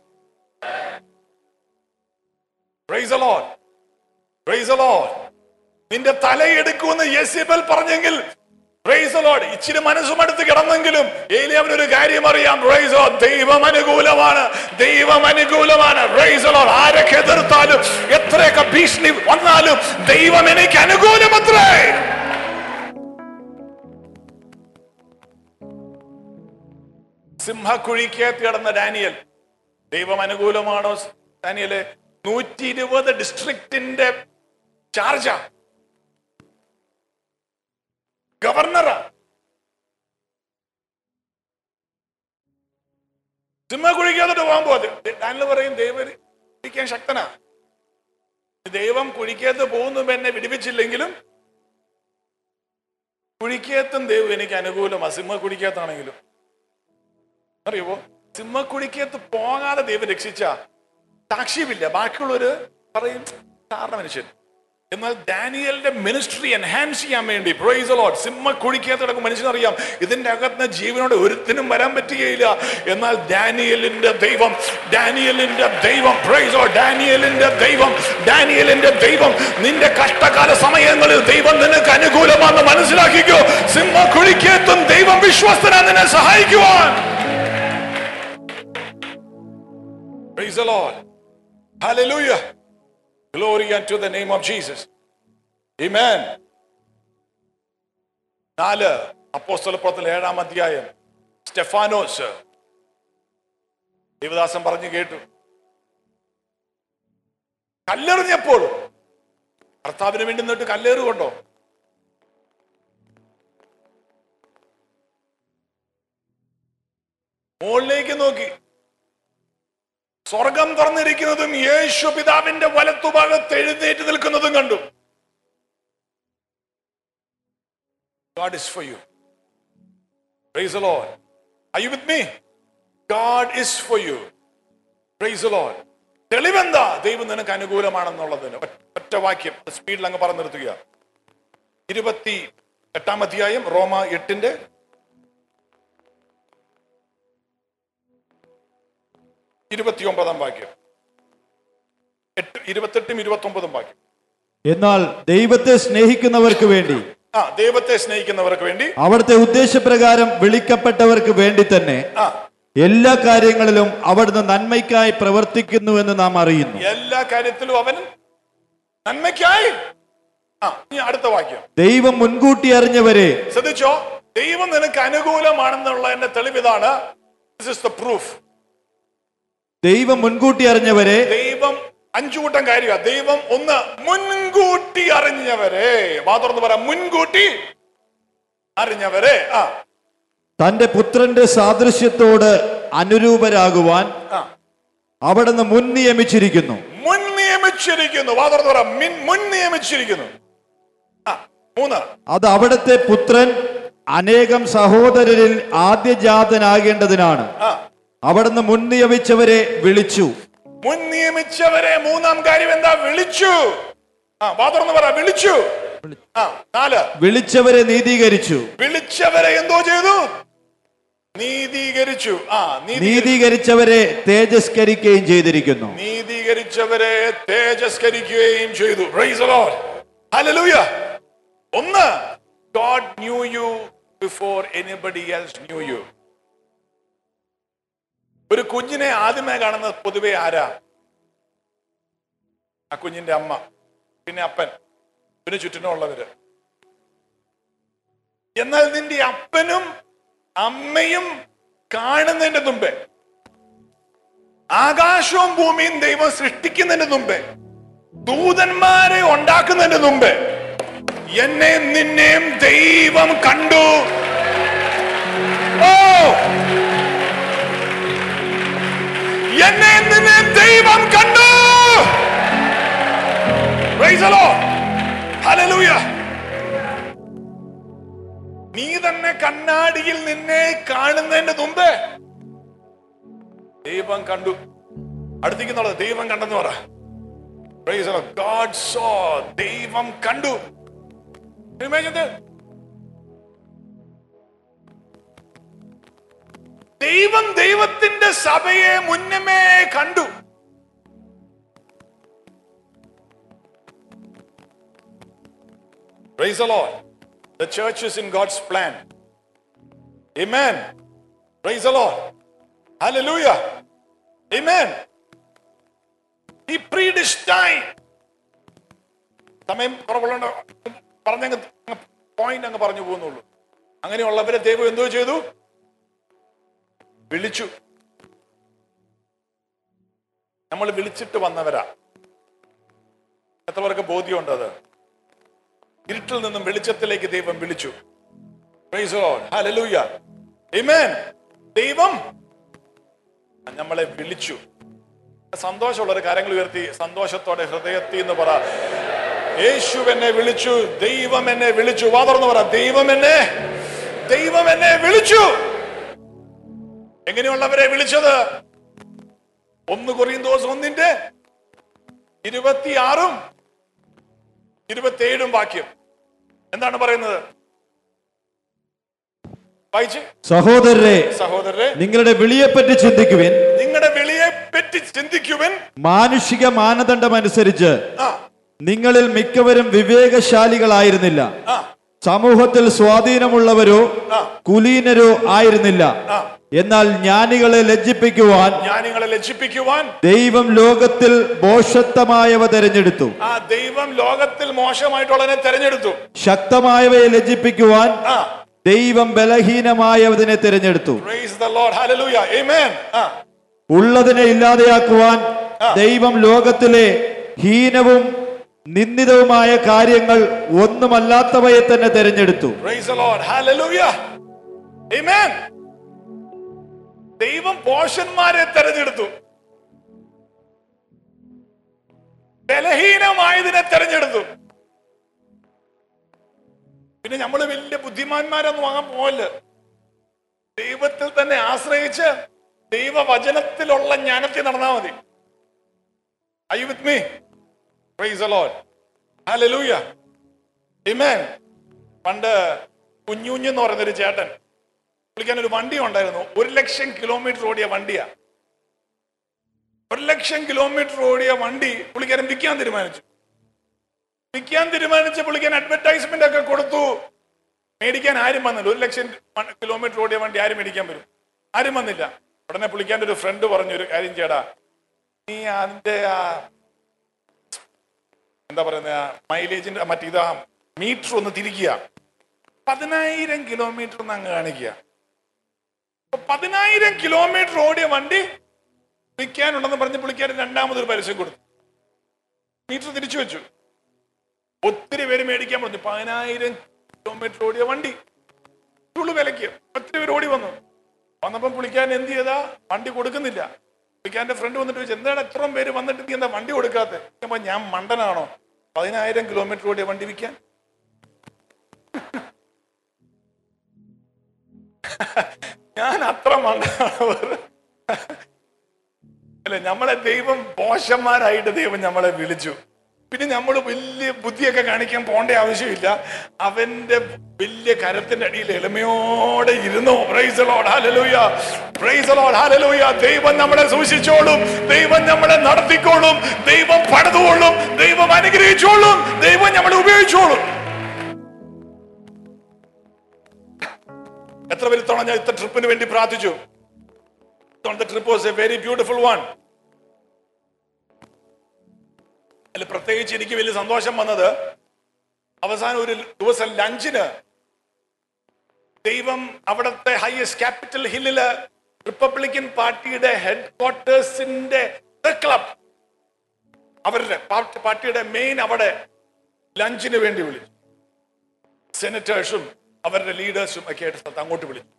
Praise the Lord. Praise the Lord. നിന്റെ തലയെടുക്കുമെന്ന് യെസിബൽ പറഞ്ഞെങ്കിൽ Praise the Lord. ഇച്ചിരി മനസ്സുമടുത്ത് കിടന്നെങ്കിലും ഏലിയാവിന് ഒരു കാര്യം അറിയാം Praise the Lord. ദൈവം അനുകൂലമാണ് ദൈവം അനുകൂലമാണ് Praise the Lord. ആരൊക്കെ എതിർത്താലും എത്രയൊക്കെ ഭീഷണി വന്നാലും ദൈവം എനിക്ക് അനുകൂലമത്രേ സിംഹക്കുഴിക്കകത്ത് കിടന്ന ഡാനിയൽ ദൈവം അനുകൂലമാണോ ഡാനിയലെ നൂറ്റി ഇരുപത് ഡിസ്ട്രിക്റ്റിന്റെ ചാർജാ ഗവർണറാ സിംഹക്കുഴിക്കകത്തോട്ട് പോകാൻ പോകുന്നത് ഡാനിയൽ പറയും ദൈവം ഇരിക്കാൻ ശക്തനാ ദൈവം കുഴിക്കകത്ത് പോകുന്നു എന്നെ വിടിപ്പിച്ചില്ലെങ്കിലും കുഴിക്കകത്തും ദൈവം എനിക്ക് അനുകൂലമാ സിംഹ കുഴിക്കകത്താണെങ്കിലും അറിയുമോ സിംഹക്കുഴിക്കകത്ത് പോകാതെ ദൈവം രക്ഷിച്ച സാക്ഷ്യമില്ല ബാക്കിയുള്ളവര് പറയും സാധാരണ മനുഷ്യൻ എന്നാൽ ഡാനിയലിന്റെ മിനിസ്ട്രി എൻഹാൻസ് ചെയ്യാൻ വേണ്ടി പ്രൈസ് ലോഡ് സിംഹ കുഴിക്കകത്ത് കിടക്കും മനുഷ്യനറിയാം ഇതിന്റെ അകത്ത് ജീവനോട് ഒരുത്തിനും വരാൻ പറ്റുകയില്ല എന്നാൽ ഡാനിയലിന്റെ ദൈവം ഡാനിയലിന്റെ ദൈവം പ്രൈസോ ഡാനിയലിന്റെ ദൈവം ഡാനിയലിന്റെ ദൈവം നിന്റെ കഷ്ടകാല സമയങ്ങളിൽ ദൈവം നിനക്ക് അനുകൂലമാണെന്ന് മനസ്സിലാക്കിക്കോ സിംഹ കുഴിക്കകത്തും ദൈവം വിശ്വസ്തനാ നിന്നെ സഹായിക്കുവാൻ Praise the Lord. Hallelujah. Glory unto the name of Jesus. Amen. നാല് അപ്പോസ്തലപ്പുറത്തിൽ ഏഴാം അധ്യായം സ്റ്റെഫാനോസ് ദേവദാസൻ പറഞ്ഞു കേട്ടു കല്ലെറിഞ്ഞപ്പോൾ കർത്താവിന് വേണ്ടി നിന്നിട്ട് കല്ലേറുകൊണ്ടോ മുകളിലേക്ക് നോക്കി സ്വർഗം തുറന്നിരിക്കുന്നതും യേശു പിതാവിന്റെ വലത്തുഭാഗത്ത് എഴുന്നേറ്റ് നിൽക്കുന്നതും കണ്ടു God is for you. Praise the Lord. Are you with me? God is for you. Praise the Lord. തെളിവെന്താ ദൈവം നിനക്ക് അനുകൂലമാണെന്നുള്ളതിന് ഒറ്റ- ഒറ്റ വാക്യം സ്പീഡിൽ അങ്ങ് പറഞ്ഞു നിർത്തുക ഇരുപത്തി എട്ടാം അധ്യായം റോമ എട്ടിന്റെ ഇരുപത്തി ഒമ്പതാം വാക്യം എട്ട് ഇരുപത്തെട്ടും ഇരുപത്തി ഒമ്പതും വാക്യം എന്നാൽ ദൈവത്തെ സ്നേഹിക്കുന്നവർക്ക് വേണ്ടി ആ ദൈവത്തെ സ്നേഹിക്കുന്നവർക്ക് വേണ്ടി അവിടുത്തെ ഉദ്ദേശപ്രകാരം വിളിക്കപ്പെട്ടവർക്ക് വേണ്ടി തന്നെ ആ എല്ലാ കാര്യങ്ങളിലും അവിടുന്ന് നന്മയ്ക്കായി പ്രവർത്തിക്കുന്നുവെന്ന് നാം അറിയുന്നു എല്ലാ കാര്യത്തിലും അവൻ നന്മയ്ക്കായി ആ ഇനി അടുത്ത വാക്യം ദൈവം മുൻകൂട്ടി അറിഞ്ഞവരെ ശ്രദ്ധിച്ചോ ദൈവം നിനക്ക് അനുകൂലമാണെന്നുള്ള എന്റെ തെളിവ് ഇതാണ് ദിസ് ഇസ് ദ പ്രൂഫ് ദൈവം മുൻകൂട്ടി അറിഞ്ഞവരെ ദൈവം അഞ്ചു കൂട്ടം കാര്യമാണ് ദൈവം ഒന്ന് മുൻകൂട്ടി അറിഞ്ഞവരെ വാ തുറന്ന് പറ മുൻകൂട്ടി അറിഞ്ഞവരെ ആ തന്റെ പുത്രന്റെ സാദൃശ്യത്തോട് അനുരൂപരാകുവാൻ ആ അവിടുന്ന് മുൻ നിയമിച്ചിരിക്കുന്നു മുൻ നിയമിച്ചിരിക്കുന്നു വാ തുറന്ന് പറ മിൻ- മുൻ നിയമിച്ചിരിക്കുന്നു ആ മൂന്ന് അത് അവിടുത്തെ പുത്രൻ അനേകം സഹോദരരിൽ ആദ്യജാതനാകേണ്ടതിനാണ് ആ അവിടുന്ന് മുൻ നിയമിച്ചവരെ വിളിച്ചു മുൻ നിയമിച്ചവരെ മൂന്നാം കാര്യം എന്താ വിളിച്ചു ആ വാ തുറന്ന് പറ വിളിച്ചു ആ നാല് വിളിച്ചവരെ നീതീകരിച്ചു വിളിച്ചവരെ എന്തോ ചെയ്തു നീതീകരിച്ചു ആ നീതി നീതീകരിച്ചവരെ തേജസ്കരിക്കുകയും ചെയ്തിരിക്കുന്നു നീതീകരിച്ചവരെ തേജസ്കരിക്കുകയും ചെയ്തു Praise the Lord. Hallelujah. ഒന്ന് God knew you before anybody else knew you. ഒരു കുഞ്ഞിനെ ആദ്യമേ കാണുന്നത് പൊതുവെ ആരാ ആ കുഞ്ഞിന്റെ അമ്മ പിന്നെ അപ്പൻ പിന്നെ ചുറ്റിനുള്ളവര് എന്നാൽ നിന്റെ അപ്പനും അമ്മയും കാണുന്നതിന്റെ മുമ്പേ ആകാശവും ഭൂമിയും ദൈവം സൃഷ്ടിക്കുന്നതിന് മുമ്പേ ദൂതന്മാരെ ഉണ്ടാക്കുന്നതിന് മുമ്പേ എന്നെ നിന്നെയും ദൈവം കണ്ടു ഓ എന്നെ നിന്നെ ദൈവം കണ്ടു Praise the Lord. Hallelujah. നീ തന്നെ കണ്ണാടിയിൽ നിന്നെ കാണുന്നതിന് മുമ്പേ ദൈവം കണ്ടു അടുത്തേക്കുന്നുള്ളത് ദൈവം കണ്ടെന്ന് പറ Praise the Lord. God saw. ദൈവം കണ്ടു Imagine that. ദൈവം ദൈവത്തിന്റെ സഭയെ മുന്നമേ കണ്ടു Praise the Lord. The church is in God's plan. Amen. Praise the Lord. Hallelujah. Amen. He predestined. സമയം കുറവുള്ള പറഞ്ഞങ്ങ് പോയിന്റ് അങ്ങ് പറഞ്ഞു പോകുന്നുള്ളൂ അങ്ങനെയുള്ളവരെ ദൈവം എന്തോ ചെയ്തു വിളിച്ചു നമ്മൾ വിളിച്ചിട്ട് വന്നവരാ എത്ര പേർക്ക് ബോധ്യമുണ്ട് അത് ഇരുട്ടിൽ നിന്നും വെളിച്ചത്തിലേക്ക് ദൈവം വിളിച്ചു Praise the Lord. Hallelujah. Amen. ദൈവം നമ്മളെ വിളിച്ചു സന്തോഷമുള്ള ഒരു കാര്യങ്ങൾ ഉയർത്തി സന്തോഷത്തോടെ ഹൃദയത്തിൽ എന്ന് പറ യേശു എന്നെ വിളിച്ചു ദൈവം എന്നെ വിളിച്ചു വാ തുറന്ന് പറ ദൈവം എന്നെ ദൈവം എന്നെ വിളിച്ചു എങ്ങനെയുള്ളവരെ വിളിച്ചത് ഒന്ന് കൊറിയന്തോസ് ഒന്നിന്റെ ഇരുപത്തിയാറും ഇരുപത്തിയേഴും വാക്യം എന്താണ് പറയുന്നത് വായിച്ച് സഹോദരരെ സഹോദരരെ നിങ്ങളുടെ വിളിയെപ്പറ്റി ചിന്തിക്കുവിൻ നിങ്ങളുടെ വിളിയെ പറ്റി ചിന്തിക്കുവൻ മാനുഷിക മാനദണ്ഡം അനുസരിച്ച് ആ നിങ്ങളിൽ മിക്കവരും വിവേകശാലികളായിരുന്നില്ല ആ സമൂഹത്തിൽ സ്വാധീനമുള്ളവരോ ആ. കുലീനരോ ആയിരുന്നില്ല ആ. എന്നാൽ ജ്ഞാനികളെ ലജ്ജിപ്പിക്കുവാൻ ജ്ഞാനികളെ ലജ്ജിപ്പിക്കുവാൻ ദൈവം ലോകത്തിൽ ഭോഷത്വമായവ തെരഞ്ഞെടുത്തു ആ ദൈവം ലോകത്തിൽ മോശമായിട്ടുള്ളതിനെ തെരഞ്ഞെടുത്തു ശക്തമായവയെ ലജ്ജിപ്പിക്കുവാൻ ആ ദൈവം ബലഹീനമായവതിനെ തിരഞ്ഞെടുത്തു പ്രൈസ് ദ ലോർഡ് ഹല്ലേലൂയ ആമേൻ ആ ഉള്ളതിനെ ഇല്ലാതെയാക്കുവാൻ ആ. ദൈവം ലോകത്തിലെ ഹീനവും നിന്ദിതവുമായ കാര്യങ്ങൾ ഒന്നുമല്ലാത്തവയെ തന്നെ തിരഞ്ഞെടുത്തു പ്രൈസ് ദ ലോർഡ് ഹല്ലേലൂയ ആമേൻ ദൈവം പോഷന്മാരെ തെരഞ്ഞെടുത്തു ബലഹീനമായതിനെ തെരഞ്ഞെടുത്തു പിന്നെ നമ്മൾ വലിയ ബുദ്ധിമാന്മാരൊന്നും വാങ്ങാൻ പോവല്ല ദൈവത്തിൽ തന്നെ ആശ്രയിച്ച് ദൈവവചനത്തിലുള്ള ജ്ഞാനത്തിൽ നടന്നാൽ മതി I with me praise alone ഹല്ലേലൂയ ആമേൻ പണ്ട് കുഞ്ഞുഞ്ഞ് എന്ന് പറയുന്ന ഒരു ചേട്ടൻ പുള്ളിക്കാൻ ഒരു വണ്ടി ഉണ്ടായിരുന്നു ഒരു ലക്ഷം കിലോമീറ്റർ ഓടിയ വണ്ടിയാ ഒരു ലക്ഷം കിലോമീറ്റർ ഓടിയ വണ്ടി പുള്ളിക്കാരൻ വിൽക്കാൻ തീരുമാനിച്ചു വിൽക്കാൻ തീരുമാനിച്ച പുള്ളിക്കാൻ അഡ്വർടൈസ്മെന്റ് ഒക്കെ കൊടുത്തു മേടിക്കാൻ ആരും വന്നില്ല ഒരു ലക്ഷം കിലോമീറ്റർ ഓടിയ വണ്ടി ആരും മേടിക്കാൻ വരും ആരും വന്നില്ല ഉടനെ പുള്ളിക്കാൻ്റെ ഒരു ഫ്രണ്ട് പറഞ്ഞു ഒരു കാര്യം ചേടാ നീ അതിന്റെ ആ എന്താ പറയുന്ന മൈലേജിന്റെ മറ്റേ ഇതാ മീറ്റർ ഒന്ന് തിരിക്കുക പതിനായിരം കിലോമീറ്റർ എന്ന് അങ്ങ് കാണിക്കുക അപ്പൊ പതിനായിരം കിലോമീറ്റർ ഓടിയ വണ്ടി വിൽക്കാനുണ്ടെന്ന് പറഞ്ഞ് പുള്ളിക്കാരൻ രണ്ടാമതൊരു പരസ്യം കൊടുത്തു മീറ്റർ തിരിച്ചു വെച്ചു ഒത്തിരി പേര് മേടിക്കാൻ പറഞ്ഞു പതിനായിരം കിലോമീറ്റർ ഓടിയ വണ്ടി ഉള്ളു വിലയ്ക്ക് ഒത്തിരി പേര് ഓടി വന്നു വന്നപ്പം പുള്ളിക്കാരൻ എന്ത് ചെയ്താ വണ്ടി കൊടുക്കുന്നില്ല പുള്ളിക്കാരന്റെ ഫ്രണ്ട് വന്നിട്ട് ചോദിച്ചു എന്താണ് എത്രയും പേര് വന്നിട്ട് നീ എന്താ വണ്ടി കൊടുക്കാത്ത അപ്പൊ ഞാൻ മണ്ടനാണോ പതിനായിരം കിലോമീറ്റർ ഓടിയ വണ്ടി വിൽക്കാൻ ഞാൻ അത്ര മണ്ടനാണോ അല്ലെ നമ്മളെ ദൈവം മോശന്മാരായിട്ട് ദൈവം നമ്മളെ വിളിച്ചു പിന്നെ നമ്മൾ വലിയ ബുദ്ധിയൊക്കെ കാണിക്കാൻ പോണ്ട ആവശ്യമില്ല അവന്റെ വലിയ കരത്തിന്റെ അടിയിൽ എളിമയോടെ ഇരുന്നു praise Lord hallelujah praise Lord hallelujah ദൈവം നമ്മളെ സൂക്ഷിച്ചോളും ദൈവം നമ്മളെ നടത്തിക്കോളും ദൈവം പണിതുകൊള്ളും ദൈവം അനുഗ്രഹിച്ചോളും ദൈവം നമ്മളെ ഉപയോഗിച്ചോളും എത്ര പേര് തവണ ഞാൻ ഇത്ര ട്രിപ്പിന് വേണ്ടി പ്രാർത്ഥിച്ചു the trip was a very beautiful one. അതിൽ പ്രത്യേകിച്ച് എനിക്ക് വലിയ സന്തോഷം വന്നത് അവസാനം ഒരു ദിവസം ലഞ്ചിന് ദൈവം അവിടുത്തെ ഹയസ്റ്റ് ക്യാപിറ്റൽ ഹില്ലില് റിപ്പബ്ലിക്കൻ പാർട്ടിയുടെ ഹെഡ് ക്വാർട്ടേഴ്സിന്റെ ക്ലബ് അവരുടെ പാർട്ടി- പാർട്ടിയുടെ മെയിൻ അവിടെ ലഞ്ചിന് വേണ്ടി വിളിച്ചു സെനറ്റേഴ്സും അവരുടെ ലീഡേഴ്സും ഒക്കെ ആയിട്ട് സ്ഥലത്ത് അങ്ങോട്ട് വിളിച്ചു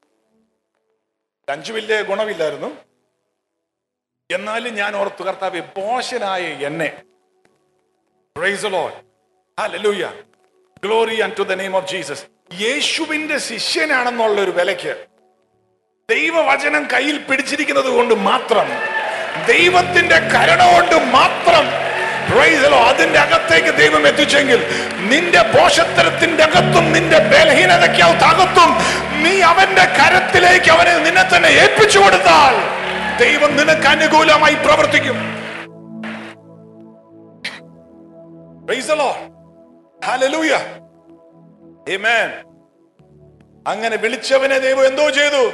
ലഞ്ച് വലിയ ഗുണമില്ലായിരുന്നു എന്നാലും ഞാൻ ഓർത്തു കർത്താവ് പോഷനായ എന്നെ Praise the Lord. Hallelujah. Glory unto the name of Jesus. യേശുവിന്റെ ശിഷ്യനാണെന്നുള്ള ഒരു വിലയ്ക്ക് ദൈവവചനം കയ്യിൽ പിടിച്ചിരിക്കുന്നത് കൊണ്ട് മാത്രം ദൈവത്തിന്റെ കരുണ കൊണ്ട് മാത്രം Praise the Lord. അതിന്റെ അകത്തേക്ക് ദൈവം എത്തിച്ചെങ്കിൽ നിന്റെ പോഷത്തരത്തിന്റെ അകത്തും നിന്റെ ബലഹീനതയ്ക്കകത്തും നീ അവന്റെ കരത്തിലേക്ക് അവനെ നിന്നെ തന്നെ ഏൽപ്പിച്ചു കൊടുത്താൽ ദൈവം നിനക്ക് അനുകൂലമായി പ്രവർത്തിക്കും Praise the Lord. Hallelujah. Amen. അങ്ങനെ വിളിച്ചവനെ ദൈവം എന്തോ ചെയ്തു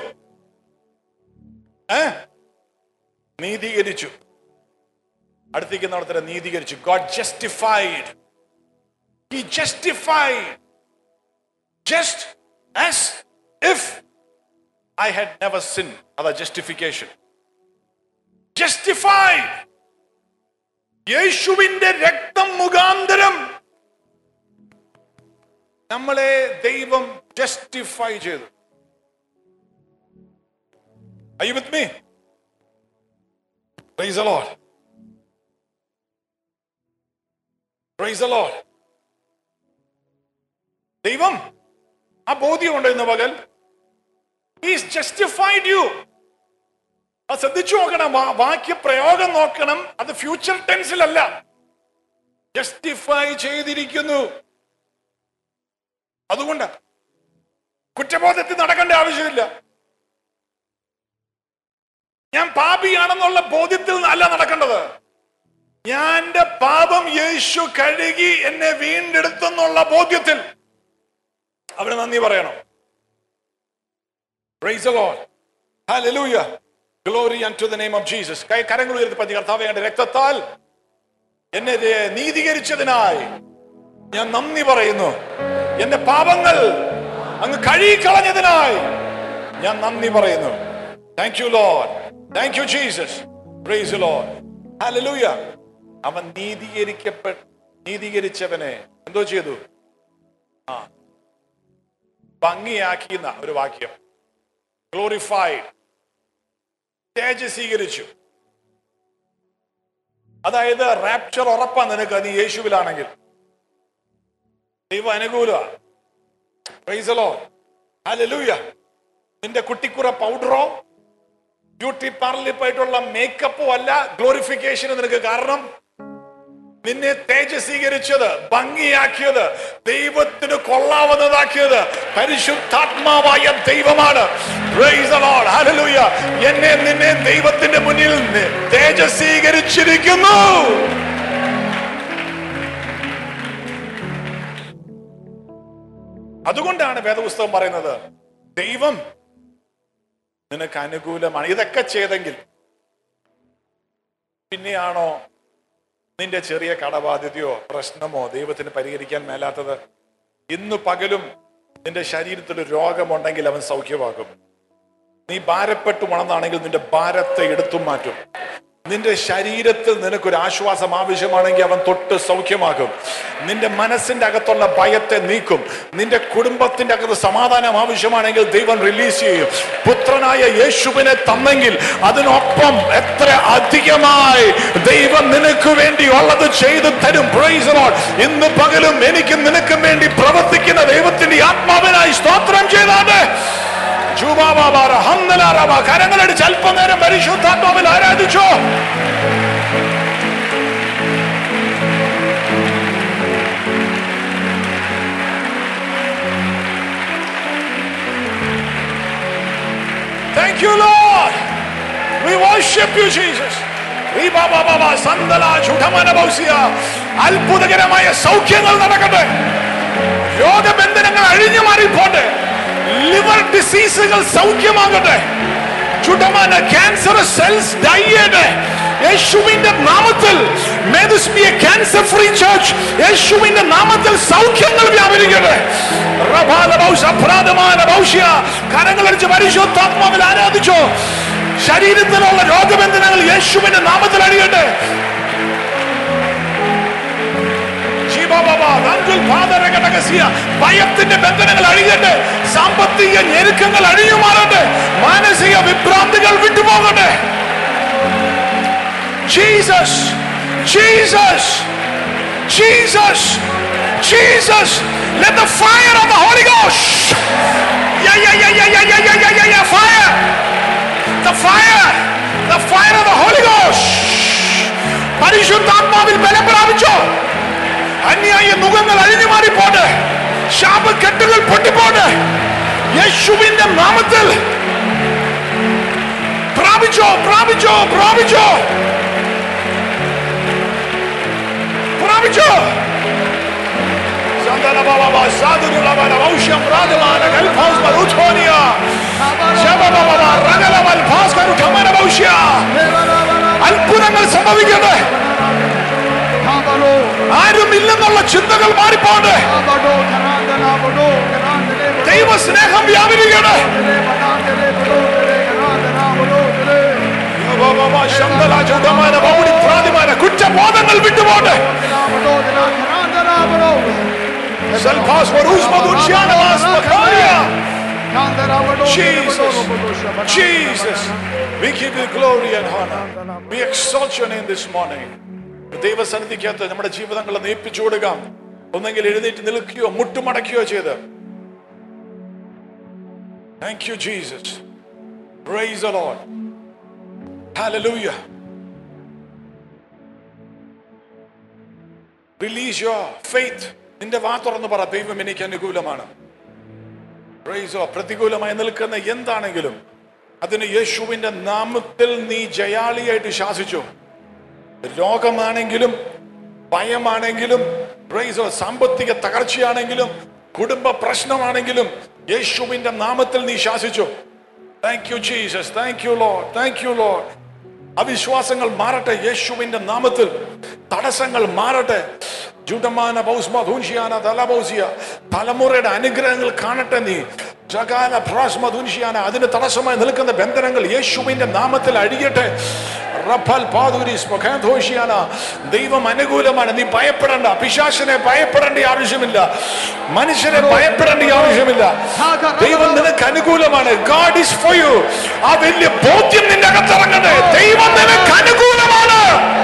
ഏ നീതീകരിച്ചു അടുത്തേക്ക് നടത്തര നീതീകരിച്ചു God justified he justified just as if I had never sin അതാ ജസ്റ്റിഫിക്കേഷൻ ജസ്റ്റിഫൈഡ് യേശുവിന്റെ രക്തം മുഖാന്തരം നമ്മളെ ദൈവം ജസ്റ്റിഫൈ ചെയ്തു Are you with me? Praise the Lord. Praise the Lord. ദൈവം ആ ബോധ്യമുണ്ട് ഇന്ന് പകൽ ഈസ് ജസ്റ്റിഫൈഡ് യു അത് ശ്രദ്ധിച്ചു നോക്കണം വാ- വാക്യ പ്രയോഗം നോക്കണം അത് ഫ്യൂച്ചർ ടെൻസിലല്ല ജസ്റ്റിഫൈ ചെയ്തിരിക്കുന്നു അതുകൊണ്ട് കുറ്റബോധത്തിൽ നടക്കേണ്ട ആവശ്യമില്ല ഞാൻ പാപിയാണെന്നുള്ള ബോധ്യത്തിൽ അല്ല നടക്കേണ്ടത് ഞാൻ എന്റെ പാപം യേശു കഴുകി എന്നെ വീണ്ടെടുത്തെന്നുള്ള ബോധ്യത്തിൽ അവിടെ നന്ദി പറയണം Praise the Lord. Hallelujah. Glory unto the name of Jesus. കൈ കരങ്ങൾ ഉയർത്തി പറഞ്ഞ കർത്താവേ എന്റെ രക്തത്താൽ എന്നെ ദേ- നീതീകരിച്ചതിനായി ഞാൻ നന്ദി പറയുന്നു എന്റെ പാപങ്ങൾ അങ്ങ് കഴുകിക്കളഞ്ഞതിനായി ഞാൻ നന്ദി പറയുന്നു thank you Lord thank you Jesus praise Lord hallelujah അവൻ നീതീകരിക്കപ്പെട്ട നീതീകരിച്ചവനെ എന്തോ ചെയ്തു ആ ഭംഗിയാക്കിയെന്ന ഒരു വാക്യം ഗ്ലോറിഫൈഡ് തേജ് സ്വീകരിച്ചു അതായത് റാപ്ചർ ഉറപ്പാ നിനക്ക് നീ യേശുവിലാണെങ്കിൽ ദൈവം അനുകൂലമാണ് പ്രൈസലോ ഹല്ലേലൂയ നിന്റെ കുട്ടിക്കുറ പൗഡറോ ബ്യൂട്ടി പാർലറിൽ പോയിട്ടുള്ള മേക്കപ്പോ അല്ല ഗ്ലോറിഫിക്കേഷന് നിനക്ക് കാരണം നിന്നെ തേജസ്വീകരിച്ചത് ഭംഗിയാക്കിയത് ദൈവത്തിന് കൊള്ളാവുന്നതാക്കിയത് പരിശുദ്ധാത്മാവായ ദൈവമാണ് Praise the Lord. Hallelujah. എന്നെ നിന്നെ ദൈവത്തിന്റെ മുന്നിൽ തേജസ്വീകരിച്ചിരിക്കുന്നു അതുകൊണ്ടാണ് വേദപുസ്തകം പറയുന്നത് ദൈവം നിനക്ക് അനുകൂലമാണ് ഇതൊക്കെ ചെയ്തെങ്കിൽ പിന്നെയാണോ നിന്റെ ചെറിയ കടബാധ്യതയോ പ്രശ്നമോ ദൈവത്തിന് പരിഹരിക്കാൻ മേലാത്തത് ഇന്ന് പകലും നിന്റെ ശരീരത്തിൽ ഒരു രോഗമുണ്ടെങ്കിൽ അവൻ സൗഖ്യമാക്കും നീ ഭാരപ്പെട്ടു ഉണർന്നാണെങ്കിൽ നിന്റെ ഭാരത്തെ എടുത്തു മാറ്റും നിന്റെ ശരീരത്തിൽ നിനക്കൊരു ആശ്വാസം ആവശ്യമാണെങ്കിൽ അവൻ തൊട്ട് സൗഖ്യമാക്കും നിന്റെ മനസ്സിന്റെ അകത്തുള്ള ഭയത്തെ നീക്കും നിന്റെ കുടുംബത്തിന്റെ അകത്ത് സമാധാനം ആവശ്യമാണെങ്കിൽ ദൈവം റിലീസ് ചെയ്യും പുത്രനായ യേശുവിനെ തന്നെങ്കിൽ അതിനൊപ്പം എത്ര അധികമായി ദൈവം നിനക്ക് വേണ്ടി ഉള്ളത് ചെയ്തു തരും Praise the Lord. ഇന്ന് പകലും എനിക്ക് നിനക്കും വേണ്ടി പ്രവർത്തിക്കുന്ന ദൈവത്തിന്റെ ആത്മാവിനായി സ്തോത്രം ചെയ്താണ്ട് ചൂബാബാബാറ, ഹന്നലാറാബ, കരങ്ങളടിച്ച് അല്പനേരം പരിശുദ്ധാത്മാവിൽ ആരാധിച്ചോ Thank you, Lord. We worship you, Jesus. റീബാബാബാബ, സന്തല, ചുടമനബൗസിയ. അത്ഭുതകരമായ സൗഖ്യങ്ങൾ നടക്കട്ടെ രോഗബന്ധനങ്ങൾ അഴിഞ്ഞു മാറിപ്പോട്ടെ ലിവർ ഡിസീസുകൾ സൗഖ്യമാകട്ടെ ചുടമാന ക്യാൻസർ സെൽസ് ഡയ്യട്ടെ യേശുവിന്റെ നാമത്തിൽ may this be a cancer free church യേശുവിന്റെ നാമത്തിൽ സൗഖ്യങ്ങൾ വ്യാപരിക്കട്ടെ റഭാലബൗഷ, അപ്രാതമാനബൗഷ്യ. കരങ്ങളടിച്ച് പരിശുദ്ധാത്മാവിൽ ആരാധിച്ചോ ശരീരത്തിലുള്ള രോഗബന്ധനങ്ങൾ യേശുവിന്റെ നാമത്തിൽ അടിയട്ടെ ജീവബാബ, നൻകുൽ പാദരകടകസിയ. ഭയത്തിന്റെ ബന്ധനങ്ങൾ അഴിയട്ടെ സാമ്പത്തിക ഞെരുക്കങ്ങൾ അഴിഞ്ഞുമാറട്ടെ മാനസിക വിഭ്രാന്തികൾ വിട്ടുപോകട്ടെ Jesus Jesus Jesus Jesus let the fire of the holy ghost yeah yeah yeah yeah yeah yeah yeah yeah yeah fire the fire the fire of the holy ghost പരിശുദ്ധാത്മാവിൽ ബലം പ്രാപിച്ചോ അന്യായ മുഖങ്ങൾ അഴിഞ്ഞു മാറിപ്പോട്ടെ ശാപക്കെട്ടുകൾ പൊട്ടിപ്പോട്ടെ യേശുവിന്റെ നാമത്തിൽ പ്രാപിച്ചോ പ്രാപിച്ചോ പ്രാപിച്ചോ പ്രാപിച്ചോ സന്തനബാബാബ, സാധുരുളവന, ഔഷ്യം രാജമാന, ഗൽഫാസ് മരുഥോനിയ, ശബബബബ, റഗലവൽ ഭാസ്കരു ഖമന ഭൗഷ്യ. അത്ഭുതങ്ങൾ സംഭവിക്കട്ടെ ആരും ഇല്ലെന്നുള്ള ചിന്തകൾ മാറിപ്പോണ്ട് ദൈവ സ്നേഹം വ്യാപരിക്കട്ടെ യഹോവ, ശന്തല, ചുടമാന, മൗഢ്യ, പ്രാതിമാന, കുറ്റബോധങ്ങൾ വിട്ടുപോട്ടെ സൽഭാസ് വരൂസ് മധുഷ്യാന വാസ് മഖാരിയ. Jesus, Jesus, we give you glory and honor. We exalt your name this morning. ദൈവസന്നിധിക്കകത്ത് നമ്മുടെ ജീവിതങ്ങളെ നയിപ്പിച്ചു കൊടുക്കാം ഒന്നെങ്കിൽ എഴുന്നേറ്റ് നിൽക്കുകയോ മുട്ടുമടക്കുകയോ ചെയ്ത് thank you Jesus praise the Lord. Hallelujah. Release your faith. നിന്റെ വാ തുറന്ന് പറ ദൈവം എനിക്ക് അനുകൂലമാണ് Praise the Lord. പ്രതികൂലമായി നിൽക്കുന്ന എന്താണെങ്കിലും അതിന് യേശുവിന്റെ നാമത്തിൽ നീ ജയാളിയായിട്ട് ശാസിച്ചു രോഗമാണെങ്കിലും ഭയമാണെങ്കിലും praise the Lord. സാമ്പത്തിക തകർച്ചയാണെങ്കിലും കുടുംബ പ്രശ്നമാണെങ്കിലും യേശുവിന്റെ നാമത്തിൽ നീ ശാസിച്ചു thank you Jesus thank you Lord thank you Lord അവിശ്വാസങ്ങൾ മാറട്ടെ യേശുവിന്റെ നാമത്തിൽ തടസ്സങ്ങൾ മാറട്ടെ ജുഡമാന ബൗസ്മ ധൂൻഷിയാന തലബൗസിയ തലമുറയുടെ അനുഗ്രഹങ്ങൾ കാണട്ടെ നീ ജകാല ഭ്രാസ്മ ദുൻഷിയാന അതിന് തടസ്സമായി നിൽക്കുന്ന ബന്ധനങ്ങൾ യേശുവിന്റെ നാമത്തിൽ അഴിയട്ടെ റഫൽ പാതുരീസ് മുഖാധോഷിയാന ദൈവം അനുകൂലമാണ് നീ ഭയപ്പെടേണ്ട പിശാശനെ ഭയപ്പെടേണ്ട ആവശ്യമില്ല മനുഷ്യനെ ഭയപ്പെടേണ്ട ആവശ്യമില്ല ദൈവം നിനക്ക് അനുകൂലമാണ് ഗാഡ് ഇസ് ഫോർ യു ആ വലിയ ബോധ്യം നിന്റെ അകത്തിറങ്ങട്ടെ ദൈവം നിനക്ക് അനുകൂലമാണ്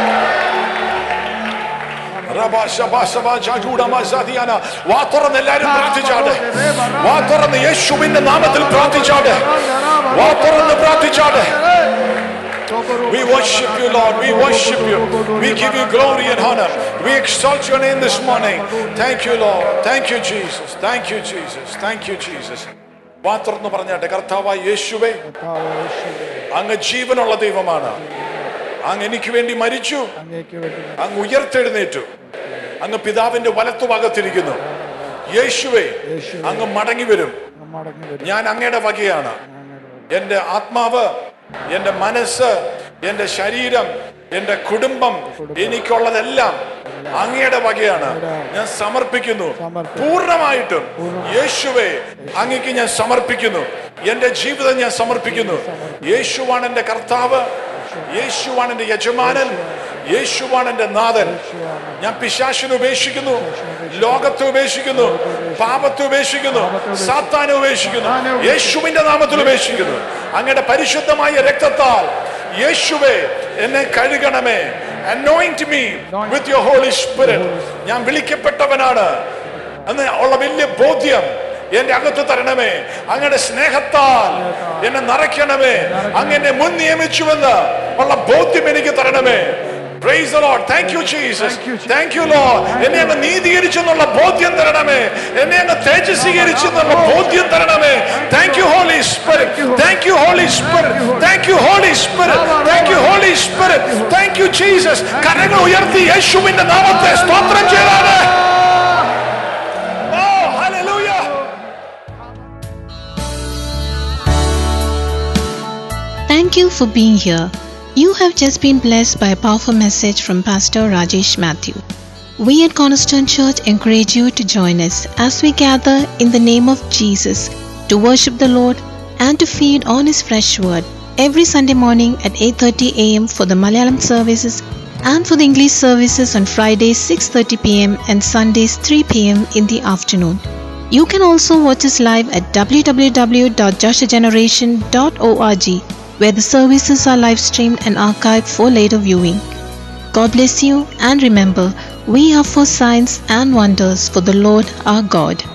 റബ ശബ ശബ ജാജൂഡ മസാദിയാന. വാ തുറന്ന് എല്ലാവരും പ്രാർത്ഥിച്ചാട് വാ തുറന്ന് യേശുവിന്റെ നാമത്തിൽ പ്രാർത്ഥിച്ചാട് വാ തുറന്ന് പ്രാർത്ഥിച്ചാട് We worship you, Lord. We worship you. We give you glory and honor. We exalt your name this morning. Thank you, Lord. Thank you, Jesus. Thank you, Jesus. Thank you, Jesus. വാ തുറന്ന് പറഞ്ഞാട്ടെ കർത്താവായ യേശുവേ അങ്ങ് ജീവനുള്ള ദൈവമാണ് അങ്ങ് എനിക്ക് വേണ്ടി മരിച്ചു അങ്ങേക്ക് വേണ്ടി അങ്ങ് ഉയർത്തെഴുന്നേറ്റു അങ്ങ് പിതാവിന്റെ വലത്തുഭാഗത്തിരിക്കുന്നു യേശുവേ അങ്ങ് മടങ്ങി വരും നാം മടങ്ങി വരും ഞാൻ അങ്ങയുടെ വകയാണ് എൻ്റെ ആത്മാവ് എൻ്റെ മനസ്സ് എൻ്റെ ശരീരം എൻ്റെ കുടുംബം എനിക്കുള്ളതെല്ലാം അങ്ങയുടെ വകയാണ് ഞാൻ സമർപ്പിക്കുന്നു പൂർണ്ണമായിട്ടും യേശുവെ അങ്ങക്ക് ഞാൻ സമർപ്പിക്കുന്നു എൻ്റെ ജീവിതം ഞാൻ സമർപ്പിക്കുന്നു യേശുവാണ് എൻ്റെ കർത്താവ് യേശുവാണ് എൻ്റെ യജമാനൻ യേശുവാണ് എൻ്റെ നാഥൻ ഞാൻ പിശാശിനെ ഉപേക്ഷിക്കുന്നു ലോകത്തെ ഉപേക്ഷിക്കുന്നു പാപത്തെ ഉപേക്ഷിക്കുന്നു സാത്താനെ ഉപേക്ഷിക്കുന്നു യേശുവിന്റെ നാമത്തിൽ ഉപേക്ഷിക്കുന്നു അങ്ങയുടെ പരിശുദ്ധമായ രക്തത്താൽ യേശുവെ എന്നെ കഴുകണമേ anoint me with your Holy Spirit ഞാൻ വിളിക്കപ്പെട്ടവനാണ് എന്ന് ഉള്ള വലിയ ബോധ്യം എന്റെ അകത്ത് തരണമേ അങ്ങയുടെ സ്നേഹത്താൽ എന്നെ നിറയ്ക്കണമേ അങ്ങ് എന്നെ മുൻ നിയമിച്ചുവെന്ന് ഉള്ള ബോധ്യം എനിക്ക് തരണമേ Praise the Lord. Thank you, Jesus. Thank you, Lord. എന്നെ അങ്ങ് നീതീകരിച്ചെന്നുള്ള ബോധ്യം തരണമേ എന്നെ അങ്ങ് തേജസ്വീകരിച്ചെന്നുള്ള ബോധ്യം തരണമേ thank you Holy Spirit thank you Holy Spirit thank you Holy Spirit thank you Holy Spirit thank you Jesus കരങ്ങൾ ഉയർത്തി യേശുവിന്റെ നാമത്തെ സ്തോത്രം ചെയ്താണ് ഓ hallelujah Thank you for being here. You have just been blessed by a powerful message from Pastor Rajesh Matthew. We at Cornerstone Church encourage you to join us as we gather in the name of Jesus to worship the Lord and to feed on his fresh word every Sunday morning at 8:30 a.m. for the Malayalam services and for the English services on Fridays 6:30 p.m. and Sundays 3 p.m. in the afternoon. You can also watch us live at www.joshageneration.org where the services are live streamed and archived for later viewing. God bless you and remember, we are for signs and wonders for the Lord our God.